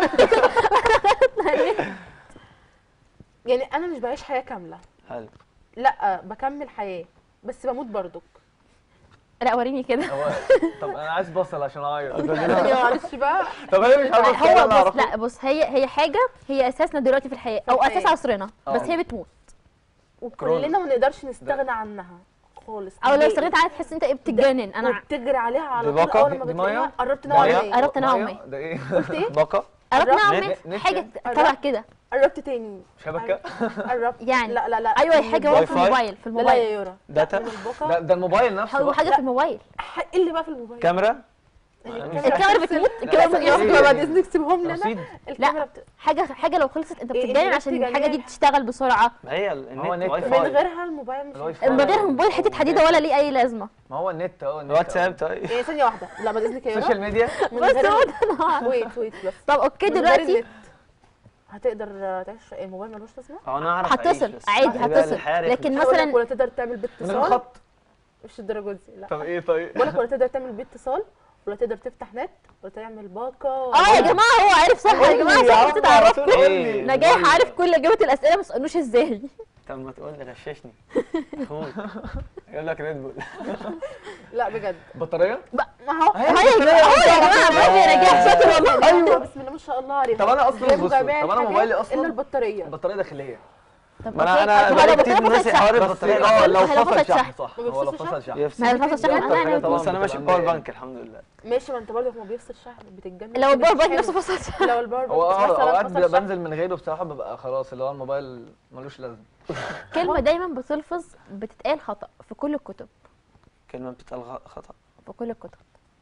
يعني انا مش بعيش حياه كامله حلو لا بكمل حياه بس بموت برضك لا وريني كده هو طب انا عايز بصل عشان اعيط يعني معلش بقى طب هي مش عارفه الكلام هو اللي بص اعرفه لا بص هي هي حاجه هي اساسنا دلوقتي في الحياه او الحياة. اساس عصرنا بس آه. هي بتموت وكلنا ما نقدرش نستغنى عنها خالص او لو نهائي. استغنيت عنها تحس انت ايه بتتجنن انا وبتجري عليها على دي طول باقة؟ اول ما دي بتلاقيها مية؟ قربت ده نوع إيه؟ عليه قربت نوع مية؟ مية. ده ايه قلت ايه بقى قربت قربت؟ نوعا ما نت- نت حاجه قربت؟ تبع كده قربت تاني شبكه قربت يعني لا لا لا ايوه هي حاجه واي هو في فاي؟ الموبايل في لا لا الموبايل يا يورا داتا؟ من الباقة ده, ده الموبايل نفسه هو بقى. حاجه في الموبايل ح- ايه اللي بقى في الموبايل كاميرا الكاميرا بتموت الكاميرا يا بتموت رب بعد اذنك سيبهم لنا رصيد الكاميرا بت... حاجه حاجه لو خلصت انت إيه، بتتجنن إنت عشان بتجنن. الحاجه دي تشتغل بسرعه ما هي هو النت نت. واي من فاي غيرها الموبايل مش الواي هيشتغل. من غير موبايل حته حديده ولا ليه اي لازمه ما هو النت اه النت واتساب طيب يعني ثانيه واحده لا بعد اذنك يا السوشيال يورا ميديا من بس غير هو ده ويت ويت بس طب اوكي من غير دلوقتي النت هتقدر تعيش الموبايل ملوش لازمه هو انا اعرف أعيش هتصل بس عادي بعد بقى هتصل الحارق لكن هقول لك مثلا ولا تقدر تعمل من غير باتصال خط مش الدرجه دي لا طب ايه طيب بقول لك ولا تقدر تعمل بيه اتصال ولا تقدر تفتح نت ولا تعمل باقه اه يا جماعه هو عارف صح يا جماعه صح بتتعرفوا إيه؟ نجاح عارف كل اجابه الاسئله ما تسالوش ازاي طب ما تقول لي غششني اخوي يقول لك ريد بول لا بجد بطاريه بقى ما هو هو يا جماعه هو يا جماعه برافو يا نجاح شاطر والله ايوه بسم الله ما شاء الله عليها طب أنا أصلاً جايبوا بصوا، جميع طب أنا الحاجات موبايلي أصلاً الا البطاريه بطاريه داخليه طب ما انا أوكي، انا طب بقالي هو كتير بطل ناسي شحن. حوار بس البطاريه اه ده. لو هي لو فصل فصل شحن شحن. صح ما هو لو بيفصلش فصل شحن؟ شحن يفصل ما هي الفصل الشحن أكتر حاجة انا طبعاً بس انا ماشي بتبقى بباور مضايقة. بانك الحمد لله ماشي ما انت برضه ما بيفصل شحن بتتجنن لو الباور مش بانك حلو. نفسه فصل شحن لو الباور هو بانك اه مثلا اوقات فصل بيبقى شحن بنزل من غيره بصراحه ببقى خلاص اللي هو الموبايل ملوش لازمه كلمه دايما بتلفظ بتتقال خطا في كل الكتب كلمه بتتقال غ- خطا في كل الكتب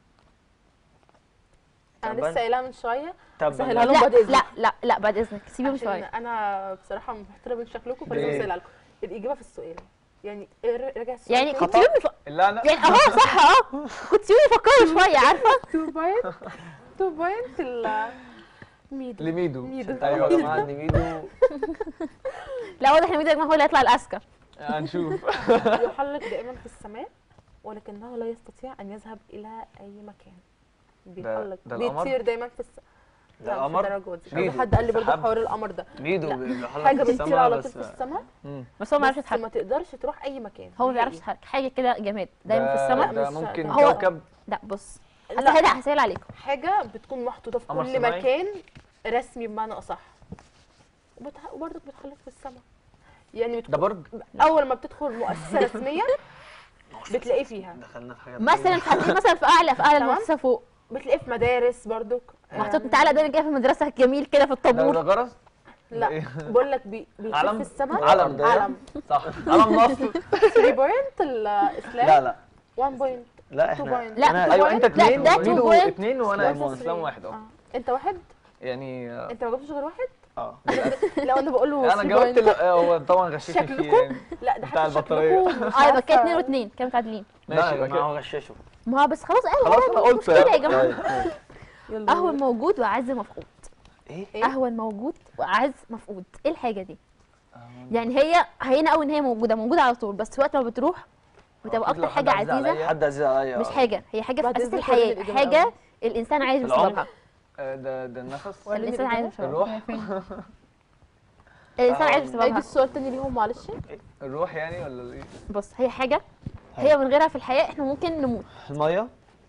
انا تبا. لسه قايلها من شويه تبا سهلها لهم لا بعد إذنك. لا لا لا بعد اذنك سيبيهم عشان شويه انا بصراحه محترمه من شكلكم فلازم ليه؟ اسالها لكم الاجابه في السؤال يعني ر- راجع السؤال يعني تاني. كنت سيبيهم يف... اللعنه يعني اهو صح اه كنت سيبيهم يفكروا شويه عارفه تو بوينت تو بوينت ال ميدو لميدو ميدو. ايوه يا جماعه عندي ميدو لا واضح ان ميدو يا جماعه هو اللي هيطلع الاذكى هنشوف يحلق دائما في السماء ولكنه لا يستطيع ان يذهب الى اي مكان بيحلق ده القمر؟ بيطير دايما في السماء ده لا مش القمر؟ الدرجة دي ميدو. في حد قال لي برضه سحاب. حوار القمر ده ميدو لا. بيحلق حاجه في بتطير السما على طول بس في السماء مم. بس هو ما عرفش بس يتحرك ما تقدرش تروح اي مكان هو ما بيعرفش نهائي. يتحرك حاجه كده جماد دايما في ده- السماء ده مش- ممكن هو- كوكب لا بص لا. هسهلها هسهل عليكم حاجه بتكون محطوطه في قمر كل صناعي؟ مكان رسمي بمعنى اصح وبتح- وبرضك بتحلق في السماء يعني ده بتكون برج اول ما بتدخل مؤسسه رسميه بتلاقيه فيها دخلنا في حاجه مثلا هتلاقيه مثلا في اعلى في اعلى تمام. المؤسسه فوق بتلاقيه في مدارس برضك محطوط آم، تعالى ده كده في المدرسه الجميل كده في ده ده الطابور جرس لا إيه؟ بقول لك بي بيشوف علم؟ في السماء علم ده. علم صح علم مصر 3 بوينت الاسلام لا لا 1 بوينت لا 2 احنا بوينت لا، أنا- ايوه انت لا، اثنين ده وميدو two point. اثنين وانا إسلام اسلام واحد اه آه. انت واحد يعني آه، انت ما جبتش غير واحد اه لا انا بقول له انا 3 جاوبت بوينت ال- آه، هو طبعا غششني فيه شكلكم؟ يعني لا ده بتاع حتى البطارية. شكلكم مش اه يبقى كده عارفة. 2 و2 كام متعادلين لا ماشي يا يبقى جماعه كده هو غششه ما هو بس خلاص قال خلاص انا قلت مشكله يا جماعه طيب. يلا. اهون موجود واعز مفقود ايه إيه؟ اهون موجود واعز مفقود ايه الحاجه دي يعني هي هينه قوي ان هي موجوده موجوده على طول بس وقت ما بتروح بتبقى أكيد لو اكتر حد حاجه عزيز عزيزه عليا. حد عزيز عليا مش آه. حاجه هي حاجه في بعد اساس إذنك وريني الحياه الإجابة حاجه الأول. الانسان عايز العمر؟ بسببها آه، ده ده النفس وريني الانسان عايز الإجابة. بسببها الروح الانسان عايز عيد بسببها السؤال التاني ليهم معلش الروح يعني ولا ايه بص هي حاجه هي من غيرها في الحياه احنا ممكن نموت الميه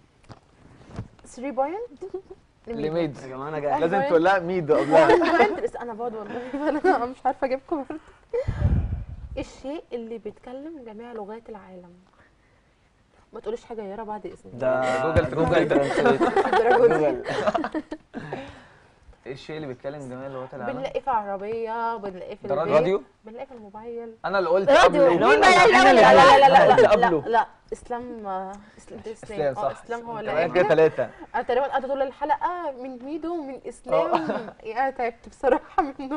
3 بوينت لميد يا جماعه انا جاي لازم تقول لها ميدو قبلها بوينت بس انا بقعد والله انا مش عارفه اجيبكم برضه الشيء اللي بيتكلم جميع لغات العالم ما تقوليش حاجه يارا بعد اذنك ده جوجل جوجل ترانسليت الدرجة دي. جوجل ايه الشيء اللي بيتكلم جميع لغات العالم بنلاقيه في عربيه بنلاقيه في ده البيت راديو بنلاقيه في الموبايل انا اللي قلت راديو قبله مين بقى اللي إحنا قال اللي لا لا لا لا قلت لا قبله. لا لا اسلام آه، اسلام ده اسلام اسلام صح اه اسلام هو اللي تمام قال كده كده. ثلاثة انا تقريبا قاعده طول الحلقه من ميدو ومن اسلام يا تعبت بصراحه منهم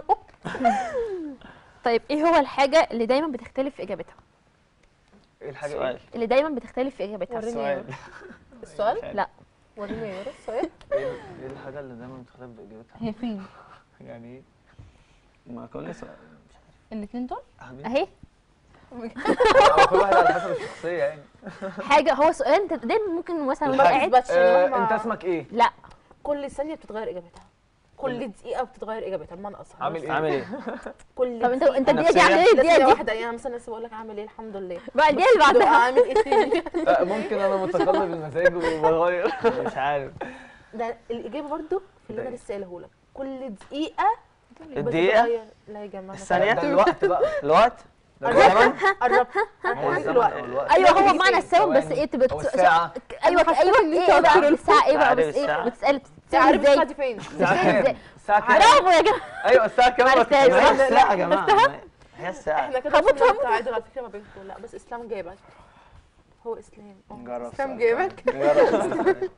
طيب ايه هو الحاجه اللي دايما بتختلف في اجابتها ايه الحاجة سؤال ايه؟ اللي دايما بتختلف في اجابتها وريني سؤال السؤال لا وريني يا يارا السؤال ايه إيه الحاجة اللي دايما بتختلف بإجابتها؟ هي فين؟ يعني ايه؟ ما كل سؤال الاثنين دول؟ اهي هو كل واحد على حسب الشخصية يعني حاجه هو سؤال انت دايما ممكن مثلا ما قاعد تثبتش إن آه، هما- انت اسمك ايه؟ لا كل ثانيه بتتغير اجابتها كل دقيقه بتتغير اجابتها بمعنى اصح عامل ايه؟ عامل ايه؟ كل طب انت دقيقة. انت الدقيقه دي نفسية؟ عامل ايه لا الدقيقه ثانية دي واحدة يعني مثلا لسه بقول لك عامل ايه الحمد لله بقى الدقيقه اللي دقيقة بعدها عامل ايه تاني آه، ممكن انا متقلب المزاج وبغير مش عارف ده الإجابة برضو في اللي أنا ده لسه قايله لك كل دقيقة الدقيقة؟ بتتغير. لا يا جماعة الثانية؟ ده الوقت بقى الوقت ده الزمن قربت هو أنا الزمن الوقت او الوقت ايوه هو ثواني. معنى السبب بس ثواني. ايه تبقى او تس- الساعة ايوه أنا حاسة ايوه إن أنت ايه بقى قلت له الساعه ايه بقى عارف بس ايه الساعة. بتسال عارف بتسال الساعة ازاي دي فين؟ الساعة كام؟ الساعة كام؟ برافو يا جماعه ايوه الساعة كام؟ عرفتها ما هي ازاي الساعة يا جماعة هي الساعة احنا كده خبط وصلنا خبط. للتعادل على فكرة ما بينكم لا بس إسلام جابك هو إسلام آه. نجرب إسلام سؤال جابك كمان. نجرب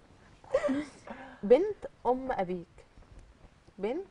بنت أم أبيك بنت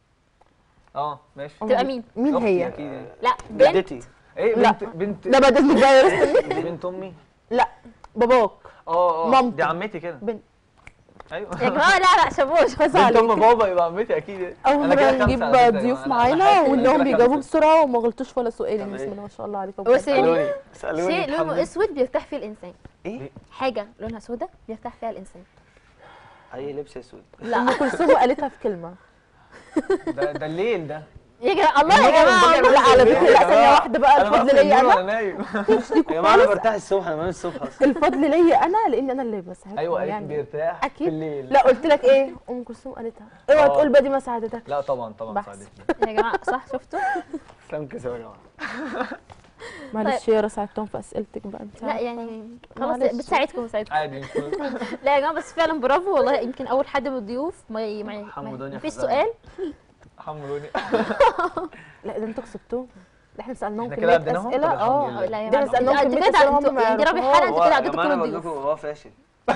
اه ماشي تبقى مين مين أختي هي؟ اكيد يعني. لا بنت جدتي ايه لا. بنت بنت ده بدل الفيروس بنت امي لا باباك اه اه مامتي. دي عمتي كده بنت ايوه يا جماعه لا لا شابوش بس بنت عليك. ام بابا يبقى عمتي اكيد أول أنا كده مرة خمسة نجيب على فكرة يا ضيوف جماعة. معانا أنا وإنهم كده بيجاوبوا خمسة. بسرعة وما غلطوش ولا سؤال طب بسم إيه؟ الله ما شاء الله عليكم بس يعني اسألوني اسألوني شيء الحمد لونه لله. اسود بيرتاح فيه الانسان ايه؟ حاجه لونها سوداء بيرتاح فيها الانسان اي لبس اسود أم كلثوم قالتها في كلمة ده ده الليل ده يا جماعه الله يا جماعه لا على فكرة لا ثانية واحدة بقى انا الفضل بقفل ليا النور أنا وانا نايم يا جماعة انا برتاح الصبح انا بنام الصبح اصلا الفضل ليا انا لان انا اللي بساعدكم ايوه قالت يعني بيرتاح في اكيد الليل لا قلت لك ايه ام كلثوم قالتها اوعى آه. تقول بدي ما ساعدتك لا طبعا طبعا بحث. ساعدتني يا جماعه صح شفتوا اسلام كسب يا جماعه معلش يا ساعدتهم في اسئلتك بقى انت لا عارفة. يعني خلاص معلش. بتساعدكم بتساعدكم عادي مش مهم. لا يا جماعه بس فعلا برافو والله يمكن اول حد من الضيوف ما ي- ما, حمو ما, دنيا ما فيش خزانة. سؤال حمروني لا ده انتوا كسبتوهم ده احنا سالناهم احنا كميه كده عديناهم؟ اسئله طب الحمد اه لله. لا يا ده جماعه بس أنهم انتوا كمية كده أسئلة هم انتوا ما دي رابع يعرفوهاش. حلقه انتوا هو كده يا عديتوا جماعه كل انا بقول الضيوف لكم هو فاشل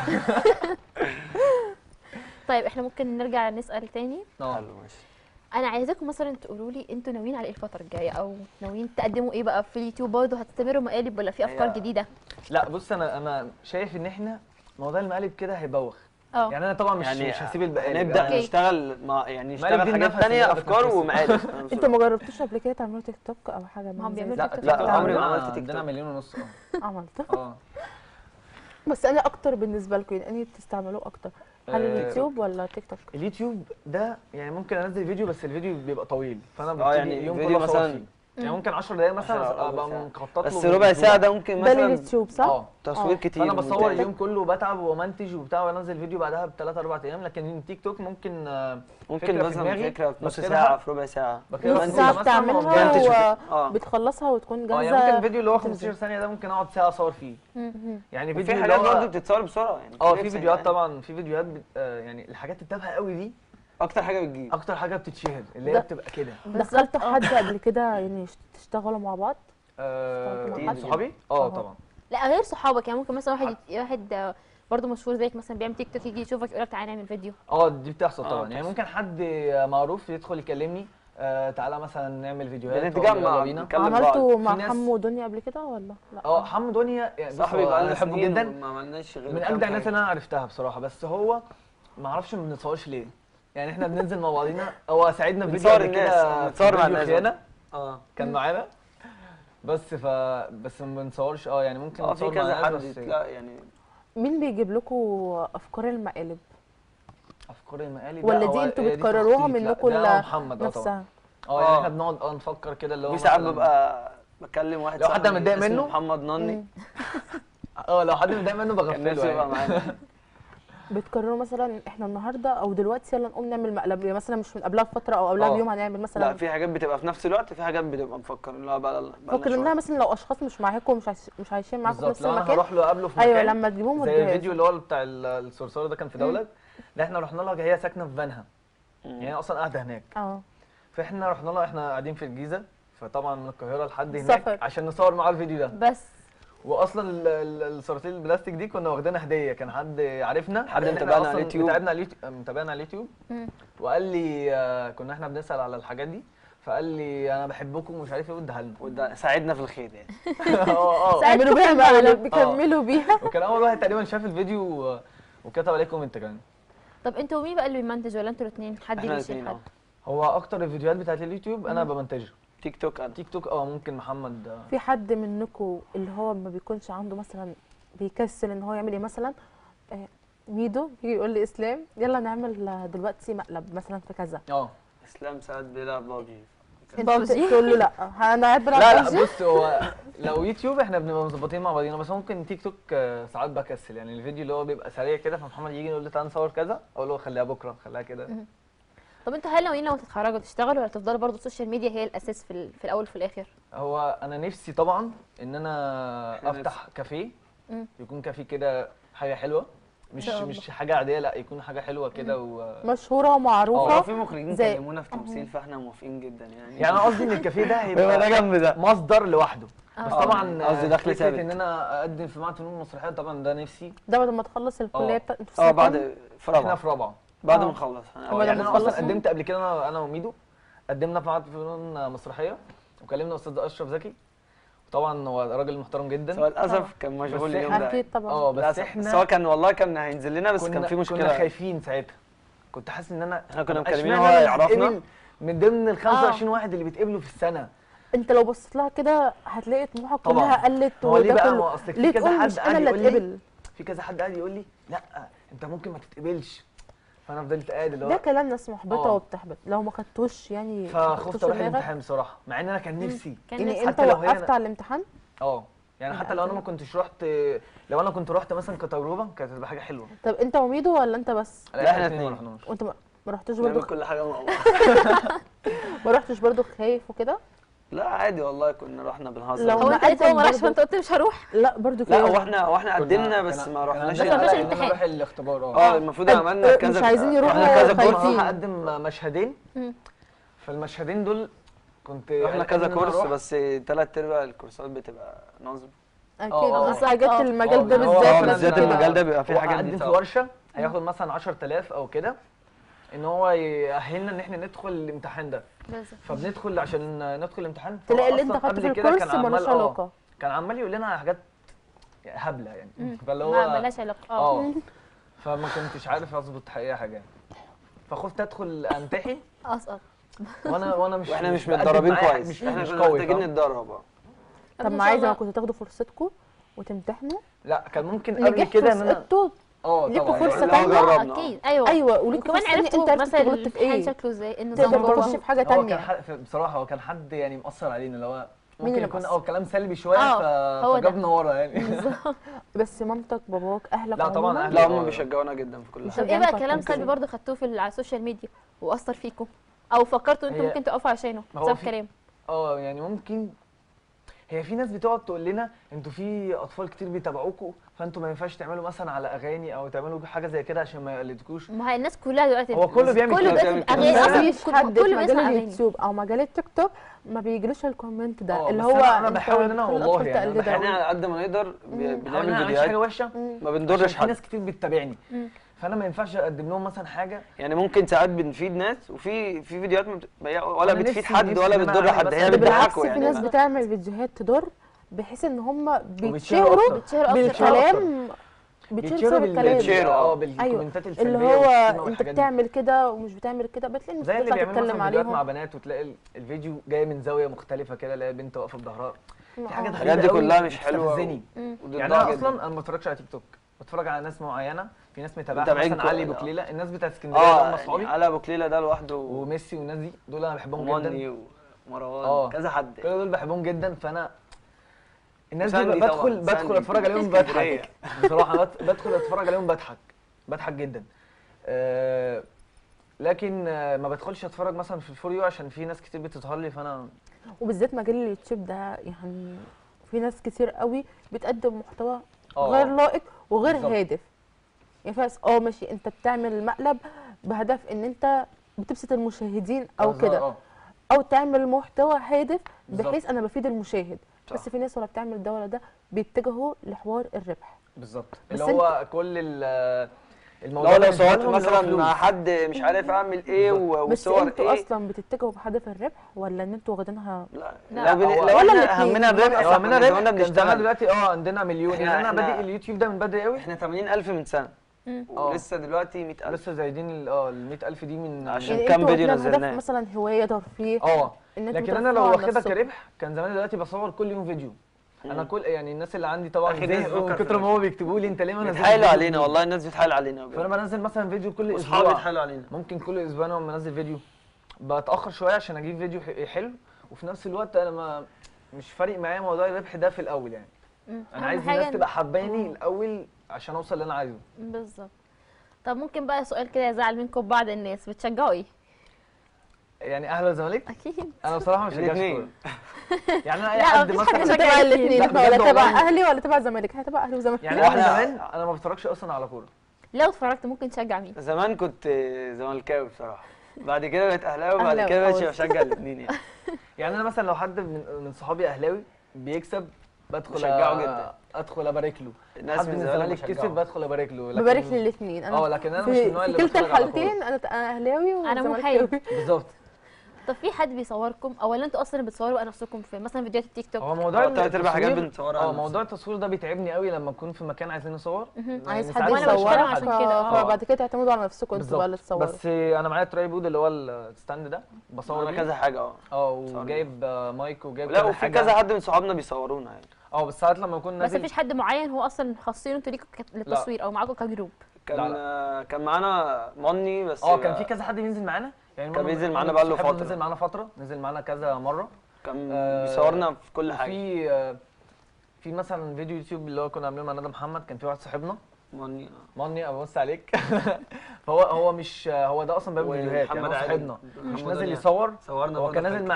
طيب طيب احنا ممكن نرجع نسال تاني اه حلو ماشي انا عايزاكم مثلا تقولوا لي انتوا ناويين على ايه الفتره الجايه او ناويين تقدموا ايه بقى في اليوتيوب برضه هتستمروا مقالب ولا في افكار هي- جديده لا بص انا انا شايف ان احنا موضوع المقالب كده هيبوخ اه يعني انا طبعا مش يعني مش هسيب المقالب نبدا أوكي. نشتغل مع يعني مقالب نشتغل دي حاجات النفس تانية اللي افكار بتنفس. ومقالب انتوا ما جربتوش قبل كده تعملوا تيك توك او حاجه ما هم من بيعملوا زي- لا تيك توك لا، طبعاً. عمري ما عندنا- عملت تيك عندنا توك. مليون ونص اه عملت اه بس انا اكتر بالنسبه لكم يعني اني بتستعملوه اكتر هل آه، اليوتيوب ولا تيك توك اليوتيوب ده يعني ممكن انزل فيديو بس الفيديو بيبقى طويل فانا اه، ببتدي يعني اليوم فيديو كله اصور مثلا- فيه يعني ممكن 10 دقايق مثلا عشرة أو ابقى ربع ساعة. مخطط له بس من ربع أسبوع. ساعه ده ممكن ده مثلا اليوتيوب صح؟ اه تصوير اه. كتير فانا بصور وبتاع. اليوم كله وبتعب ومنتج وبتاع وانزل فيديو بعدها بثلاث اربع ايام لكن تيك توك ممكن آه، ممكن فكرة في مثلا دماغي، فكره في نص بكتبها. ساعه في ربع ساعه بكتبها نص منتج ساعه مثلاً بتعملها وبنتج و... اه بتخلصها وتكون اه جاهزه يعني ممكن فيديو اللي هو تنزل. 15 ثانيه ده ممكن اقعد ساعه اصور فيه مم. يعني وفي فيديو اللي حاجات برضه هو بتتصور بسرعه يعني اه في clips فيديوهات يعني. طبعا في فيديوهات بت... آه، يعني الحاجات التافهه قوي دي اكتر حاجه بتجيب اكتر حاجه بتتشهر اللي هي ده- بتبقى كده دخلت اه. حد قبل كده يعني يشت- تشتغلوا مع بعض آه، مع حد؟ صحابي اه اه. طبعا لا غير صحابك يعني ممكن مثلا واحد يت- واحد آه، برضه مشهور زيك مثلا بيعمل تيك توك يجي يشوفك يقول لك تعالى نعمل فيديو اه دي بتحصل اه، طبعا يعني بتحصل. ممكن حد معروف يدخل يكلمني آه تعالى مثلا نعمل فيديوهات أقول له بنتجمع يلا بينا بنكلم بعض عملتوا في مع ناس- حمو ودنيا قبل كده ولا لا اه حمو دنيا يعني بص صاحبي هو بقى انا لنا بحبه سنين جدا وما عملناش غير من كام اجدع الناس حاجة. اللي انا عرفتها بصراحه بس هو ما اعرفش ما بنتصورش ليه يعني احنا بننزل مع بعضينا هو ساعدنا في فيديو بنصور قبل الناس، كده في بنتصور مع فيديو الناس خيانه اه كان معانا بس ف بس ما بنصورش اه يعني ممكن اه في نتصور مع كذا ناس حد بس لا يعني مين بيجيب لكم افكار المقالب افكار المقالب ولا لا، دي هو انتوا هي دي بتقرروها تخطيط، لا، منكم ده أنا ومحمد اه طبعا نفسها اه يعني اه. احنا بنقعد اه نفكر كده اللي هو في ساعات مثلاً- ببقى بكلم واحد لو حد صاحبي متضايق اسمه منه؟ محمد نني مم. اه لو حد متضايق منه كان بغفله نفسه يبقى يعني معانا بتقرروا مثلا احنا النهارده او دلوقتي يلا نقوم نعمل مقلب يعني مثلا مش من قبلها بفتره او قبلها اه. بيوم هنعمل لا مثلا في حاجات بتبقى في نفس الوقت في حاجات بتبقى مفكرين لها بقى بقى فاكر انها مثلا لو اشخاص مش معاكم مش عايش- مش عايشين معاكم في بالظبط نفس لو انا المكان هروح له قبله في مكان ايوه لما تجيبوهم زي وتجهزوا. الفيديو اللي هو بتاع ال- الصرصار ده كان في دولت ده احنا رحنا لها هي ساكنه في فانها يعني هي اصلا قاعده هناك اه فاحنا رحنا لها احنا قاعدين في الجيزه فطبعا من القاهره لحد هناك سفر. عشان نصور معاه الفيديو ده بس واصلا ال- ال- الصراصير البلاستيك دي كنا واخدينها هديه كان حد عارفنا حد لأن إحنا متابعنا على أصلاً اليوتيوب. متابعنا على اليوتيوب متابعنا على اليوتيوب مم. وقال لي آه، كنا احنا بنسال على الحاجات دي فقال لي انا بحبكم ومش عارف ايه واداها لنا وده ساعدنا في الخير يعني اه اه ساعدكم يعملوا بيها في المقلب. مقلب بيكملوا بيها وكان اول واحد تقريبا شاف الفيديو و- وكتب عليه كومنت كمان طب انتوا مين بقى اللي بيمنتج ولا انتوا الاثنين حد احنا بيشيل الاثنين حد اه هو اكتر الفيديوهات بتاعت اليوتيوب انا بمنتجها تيك توك انا تيك توك اه ممكن محمد آه، في حد منكم اللي هو ما بيكونش عنده مثلا بيكسل ان هو يعمل ايه مثلا آه، ميدو يجي يقول لي اسلام يلا نعمل آه، دلوقتي مقلب مثلا في كذا اه اسلام ساعات بيلعب بابجي انت بابجي؟ تقول له لا انا قاعد بلعب لا ببجي. لا بص هو لو يوتيوب احنا بنبقى مظبطين مع بعضينا بس ممكن تيك توك آه، ساعات بكسل يعني الفيديو اللي هو بيبقى سريع كده فمحمد يجي يقول لي تعالى نصور كذا اقول له خليها بكره خليها كده طب انتوا هل ناويين لما تتخرجوا تشتغلوا ولا تفضلوا برضه السوشيال ميديا هي الاساس في, ال- في الاول وفي الاخر هو انا نفسي طبعا ان انا إحنا افتح كافيه مم. يكون كافيه كده حاجه حلوه مش شاء الله. مش حاجه عاديه لا يكون حاجه حلوه كده و مشهوره لو ومعروفه في مخرجين زي- كلمونا في تمثيل فاحنا موافقين جدا يعني يعني انا قصدي ان الكافيه ده يبقى ده هيبقى جنب ده مصدر لوحده بس اه. طبعا قصدي آه، دخل فكره ثابت. ان انا اقدم في معهد فنون مسرحيه طبعا ده نفسي ده بعد ما تخلص الكليه اه. بتاعت انتوا في اه سنة بعد كام؟ في احنا رابعه في رابعه بعد اه. ما نخلص بعد اه ما يعني انا اصلا تخلصوا. قدمت قبل كده انا انا وميدو قدمنا في معهد فنون مسرحيه وكلمنا استاذ اشرف زكي وطبعا هو راجل محترم جدا بس هو للاسف كان مشغول بس اليوم إحنا- ده اكيد طبعا اه بس للأسف. احنا بس هو كان والله كان هينزل لنا بس كنا كان في كنا مشكله خايفين ساعتها كنت حاسس ان انا احنا كنا طب مكلمين اشمعنى هو أنا اللي يعرفنا. هتقبل من ضمن ال 25 واحد اللي بيتقبلوا في السنه انت لو بصيت لها كده هتلاقي طموحك طبعا. كلها قلت هو ليه وده بقى ما كله هو اصل في ليه كذا تقول حد مش قاعد انا اللي يقول لي اتقبل في كذا حد قاعد يقول لي لا انت ممكن ما تتقبلش فانا فضلت قاعد اللي ده هو كلام ناس محبطه اه. وبتحبط لو ما خدتوش يعني فخفت حطيتوش اروح في دماغك، الامتحان بصراحه مع ان انا كان نفسي كان يعني نفسي انت حتى لو هي وقفت أنا- على الامتحان اه يعني لا، حتى لو انا أنت- ما كنتش رحت لو انا كنت رحت مثلا كتجربه كانت هتبقى حاجه حلوه طب انت وميدو ولا انت بس لا، إحنا الاتنين ما اتنين. رحناش. وانت ما ما رحتش نعمل برضو كل حاجه مع بعض ما رحتش برضو خايف وكده لا عادي والله كنا رحنا بنهزر لو هو انت قلت هو ما راحش فانت قلت مش هروح لا برضو لا كده هو احنا هو احنا قدمنا بس ما رحناش عندنا ال- بس ان انا الامتحان. اروح الاختبار اه اه المفروض أه، عملنا أه، كذا مش عايزين يروحوا رحنا كذا خايفين. كورس هروح اقدم مشهدين مم. فالمشهدين دول كنت رحنا قلقان كذا إن أنا كورس أروح. بس تلات ارباع الكورسات بتبقى نظم اكيد آه، بس آه. حاجات آه. المجال ده آه، اللي هو بالذات اه مثلاً بالذات كده. المجال ده بيبقى فيه هو حاجات قدم دي في صعبة. ورشه هياخد مثلا 10000 او كده ان هو يأهلنا ان احنا ندخل الامتحان ده بالظبط فبندخل عشان ندخل الامتحان تلاقي هو اللي انت أصلاً خدته في قبل كده الكورس كان ملوش عمال- آه، علاقه كان عمال يقول لنا حاجات هبله يعني فاللي ما هو ملهاش علاقه اه فما كنتش عارف اظبط حقيقه حاجه فخفت ادخل امتحن اسقط وانا وانا مش واحنا مش بقدم متدربين معايا- كويس مش احنا مش كنا قوي محتاجين فاهم؟ نتدرب اه طب إن ما شاء عايزه الله. ما كنتوا تاخدوا فرصتكم وتمتحنوا لا كان ممكن قبل نجحتوا كده ان انا سقطتوا اه ليكوا طبعا فرصة اللي هو تانية؟ جربنا اكيد ايوه ايوه وليكوا وكمان فرصه تانية عرفتوا انت عرفت مثلا غلطت في الامتحان ايه شكله ازاي النظام تقدر جوه. تخش في حاجه هو كان تانية حد بصراحه هو كان حد يعني مأثر علينا اللي هو ممكن اللي يكون مأثر؟ اه كلام سلبي شويه آه، ف... هو ده. فجابنا ورا يعني بس مامتك باباك اهلك لا طبعاً عموماً أهلي. لا آه. هم بيشجعونا جدا في كل مش طب حاجه ايه بقى ينفع كلام تكون سلبي كده. برضه خدتوه في ال- على السوشيال ميديا واثر فيكم او فكرتوا انتوا هي- ممكن تقفوا عشانه هو بسبب في- كلام اه يعني ممكن هي في ناس بتقعد تقول لنا انتوا في اطفال كتير بيتابعوكوا فانتوا ما ينفعش تعملوا مثلا على اغاني او تعملوا حاجه زي كده عشان ما يقلدكوش ما هي الناس كلها دلوقتي هو كله بيعمل كله كده. دلوقتي بيعمل اغاني كده. اصلا مفيش كل- حد في كله مجال بيسمع اغاني اليوتيوب او مجال التيك توك ما بيجيلوش الكومنت ده اه، اللي بس هو أنا- أنا انت بحاول إن أنا كل والله الأطفال يعني أنا تقلدها. احنا على قد ما نقدر بي- بحاول ان بنعمل انا ما اعملش حاجه فيديوهات وحشه ما بنضرش عشان في حد ناس كتير بتتابعني مم. فانا ما ينفعش اقدم لهم مثلا حاجه يعني ممكن ساعات بنفيد ناس وفي في فيديوهات ما بت- ولا أنا بتفيد نفسي- حد نفسي ولا إن أنا بتضر أعمل حد بس هي ده بالعكس بتضحكوا في يعني ناس أنا- بتعمل فيديوهات تضر بحيث ان هم وبيتشهروا بيتشهروا أكتر. بتشهر اكتر بالكلام بيتشهروا بسبب بال- الكلام بيتشهروا. اه أيوة. بالكومنتات السلبيه اللي هو والشتيمة انت والحاجات دي. بتعمل كده ومش بتعمل كده بتلاقي الناس زي اللي بتطلع بيعملوا تتكلم مثلا فيديوهات مع عليهم بنات وتلاقي ال- الفيديو جاي من زاويه مختلفه كده الاقي بنت واقفه بظهرها في حاجات آه. الحاجات دي غريبة كلها قوي مش حلوه بتستفزني. مم. وضدها يعني انا جداً. اصلا انا ما بتفرجش على تيك توك بتفرج على ناس معينه في ناس متابعه متابعين مثلا علي كل- بوكليله الناس بتاعت اسكندريه اللي هم اه اصحابي يعني على ابو كليله ده لوحده وميسي والناس دي دول انا بحبهم وماني جدا ومروان اه. كذا حد كل دول بحبهم جدا فانا الناس دي وساندي بدخل طبعاً، بدخل ساندي. اتفرج عليهم اسكندرية. بضحك بصراحه بت- بدخل اتفرج عليهم بضحك بضحك جدا آه لكن آه، ما بدخلش اتفرج مثلا في الفور يو عشان في ناس كتير بتظهر لي فانا وبالذات مجال اليوتيوب ده يعني في ناس كتير قوي بتقدم محتوى اه. غير لائق وغير بالظبط. هادف يعني فاس اه ماشي انت بتعمل مقلب بهدف ان انت بتبسط المشاهدين او بالظبط، كده اه. او تعمل محتوى هادف بالظبط. بحيث انا بفيد المشاهد صح. بس في ناس ولا بتعمل ده ولا ده بيتجهوا لحوار الربح بالظبط بس اللي هو كل ال- الموضوع لو لو بالنسبة صورت لهم اللي هو مثلا فلوس. مع حد مش عارف اعمل ايه و- بس وصور انتوا ايه اصلا بتتجهوا بهدف الربح ولا ان انتوا واخدينها لا لا، لا بن- هو- لو ولا احنا الاتنين. همنا الربح اه صح عملنا كنا ربح زماننا كان زمان بنشتغل دلوقتي اه عندنا مليون إحنا- يعني انا إحنا- بادئ اليوتيوب ده من بدري قوي احنا 80000 من سنه مم. ولسه دلوقتي 100000 لسه زايدين ال- اه ال 100000 دي من عشان يعني كام انتوا فيديو واخدينها بهدف نزلناه. مثلا هوايه ترفيه اه ان انتوا لكن انا لو ترفهوا عن واخدها نفسكم. كربح كان زمان دلوقتي بصور كل يوم فيديو انا كل يعني الناس اللي عندي طبعا أخي الناس زهقوا من بتفكر في كتر ما هم بيكتبوا لي انت ليه ما نزلتش بيتحايلوا فيديو علينا جديد؟ والله الناس بتحايل علينا فانا بجد. بنزل مثلا فيديو كل واصحابي اسبوع بيتحايلوا علينا ممكن كل اسبوع انا بنزل فيديو بتاخر شويه عشان اجيب فيديو ح- حلو وفي نفس الوقت انا ما مش فارق معايا موضوع الربح ده في الاول يعني مم. انا أهم عايز حاجة الناس إن- تبقى حباني آه. الاول عشان اوصل اللي انا عايزه بالظبط طب ممكن بقى سؤال كده يزعل منكم بعض الناس بتشجعوا ايه؟ يعني اهلي والزمالك اكيد انا بصراحه ما بشجعش الاثنين كوره يعني انا اي لا، حد مفيش حد مثلا مش بيشجع هتبقى الاتنين. الاثنين لا، احنا ولا بجد تبع والله. اهلي ولا تبع زمالك احنا تبع اهلي وزمالك يعني انا من وإحنا- زمان انا ما بتفرجش اصلا على كوره لو اتفرجت ممكن تشجع مين؟ زمان كنت زملكاوي بصراحه بعد كده بقيت اهلاوي وبعد أهلاوي كده بقيت خلاص. بشجع الاثنين يعني يعني انا مثلا لو حد من من صحابي اهلاوي بيكسب بدخل بشجعه أ- جدا. ادخل ابارك له الناس حد من من الزمالك الزمالك كسب بشجعه. بدخل ابارك له لكن- ببارك للاثنين انا اه لكن انا مش من في, النوع في اللي كلتا بتفرج على الحالتين انا أنا اهلاوي أنا وزملكاوي. محايد. بالظبط طب في حد بيصوركم او ولا انتوا اصلا بتصوروا بقى نفسكم في مثلا فيديوهات التيك توك؟ هو موضوع اه، تلات ارباع حاجات التصوير- بنصورها اه على موضوع التصوير ده بيتعبني قوي لما نكون في مكان عايزين نصور مهم. عايز لأن حد ساعات وأنا مش بشتغل يصورك حد. عشان كده، ف- اه. فبعد كده تعتمدوا على نفسكم انتوا بقى اللي بالظبط تصوروا بس انا معايا ترايبود اللي هو الستاند ده بصور انا بيه. كذا حاجه اه اه صور وجايب آه، مايك وجايب لا كذا وفي حاجة. كذا حد من صحابنا بيصورونا يعني اه بس ساعات لما اكون بس نازل مفيش حد معين هو اصلا خاصينه انتوا ليكوا كت- للتصوير او معاكم كجروب كان لا، آه، كان معانا ماني بس اه كان في كذا حد بينزل معانا يعني كان مرة- بينزل مرة معانا بقاله صاحبنا فترة. نزل معانا فتره نزل معانا كذا مره كان آه، بيصورنا في كل حاجه في آه، في مثلا فيديو يوتيوب اللي هو كنا عاملينه مع ندى محمد كان في واحد صاحبنا ماني آه. ماني ابص عليك فهو هو مش هو ده اصلا بيعمل فيديوهات يعني ومحمد هو علي. صاحبنا مش محمد نازل علي. يصور صورنا هو برضه كان حاجات نازل كتير. معانا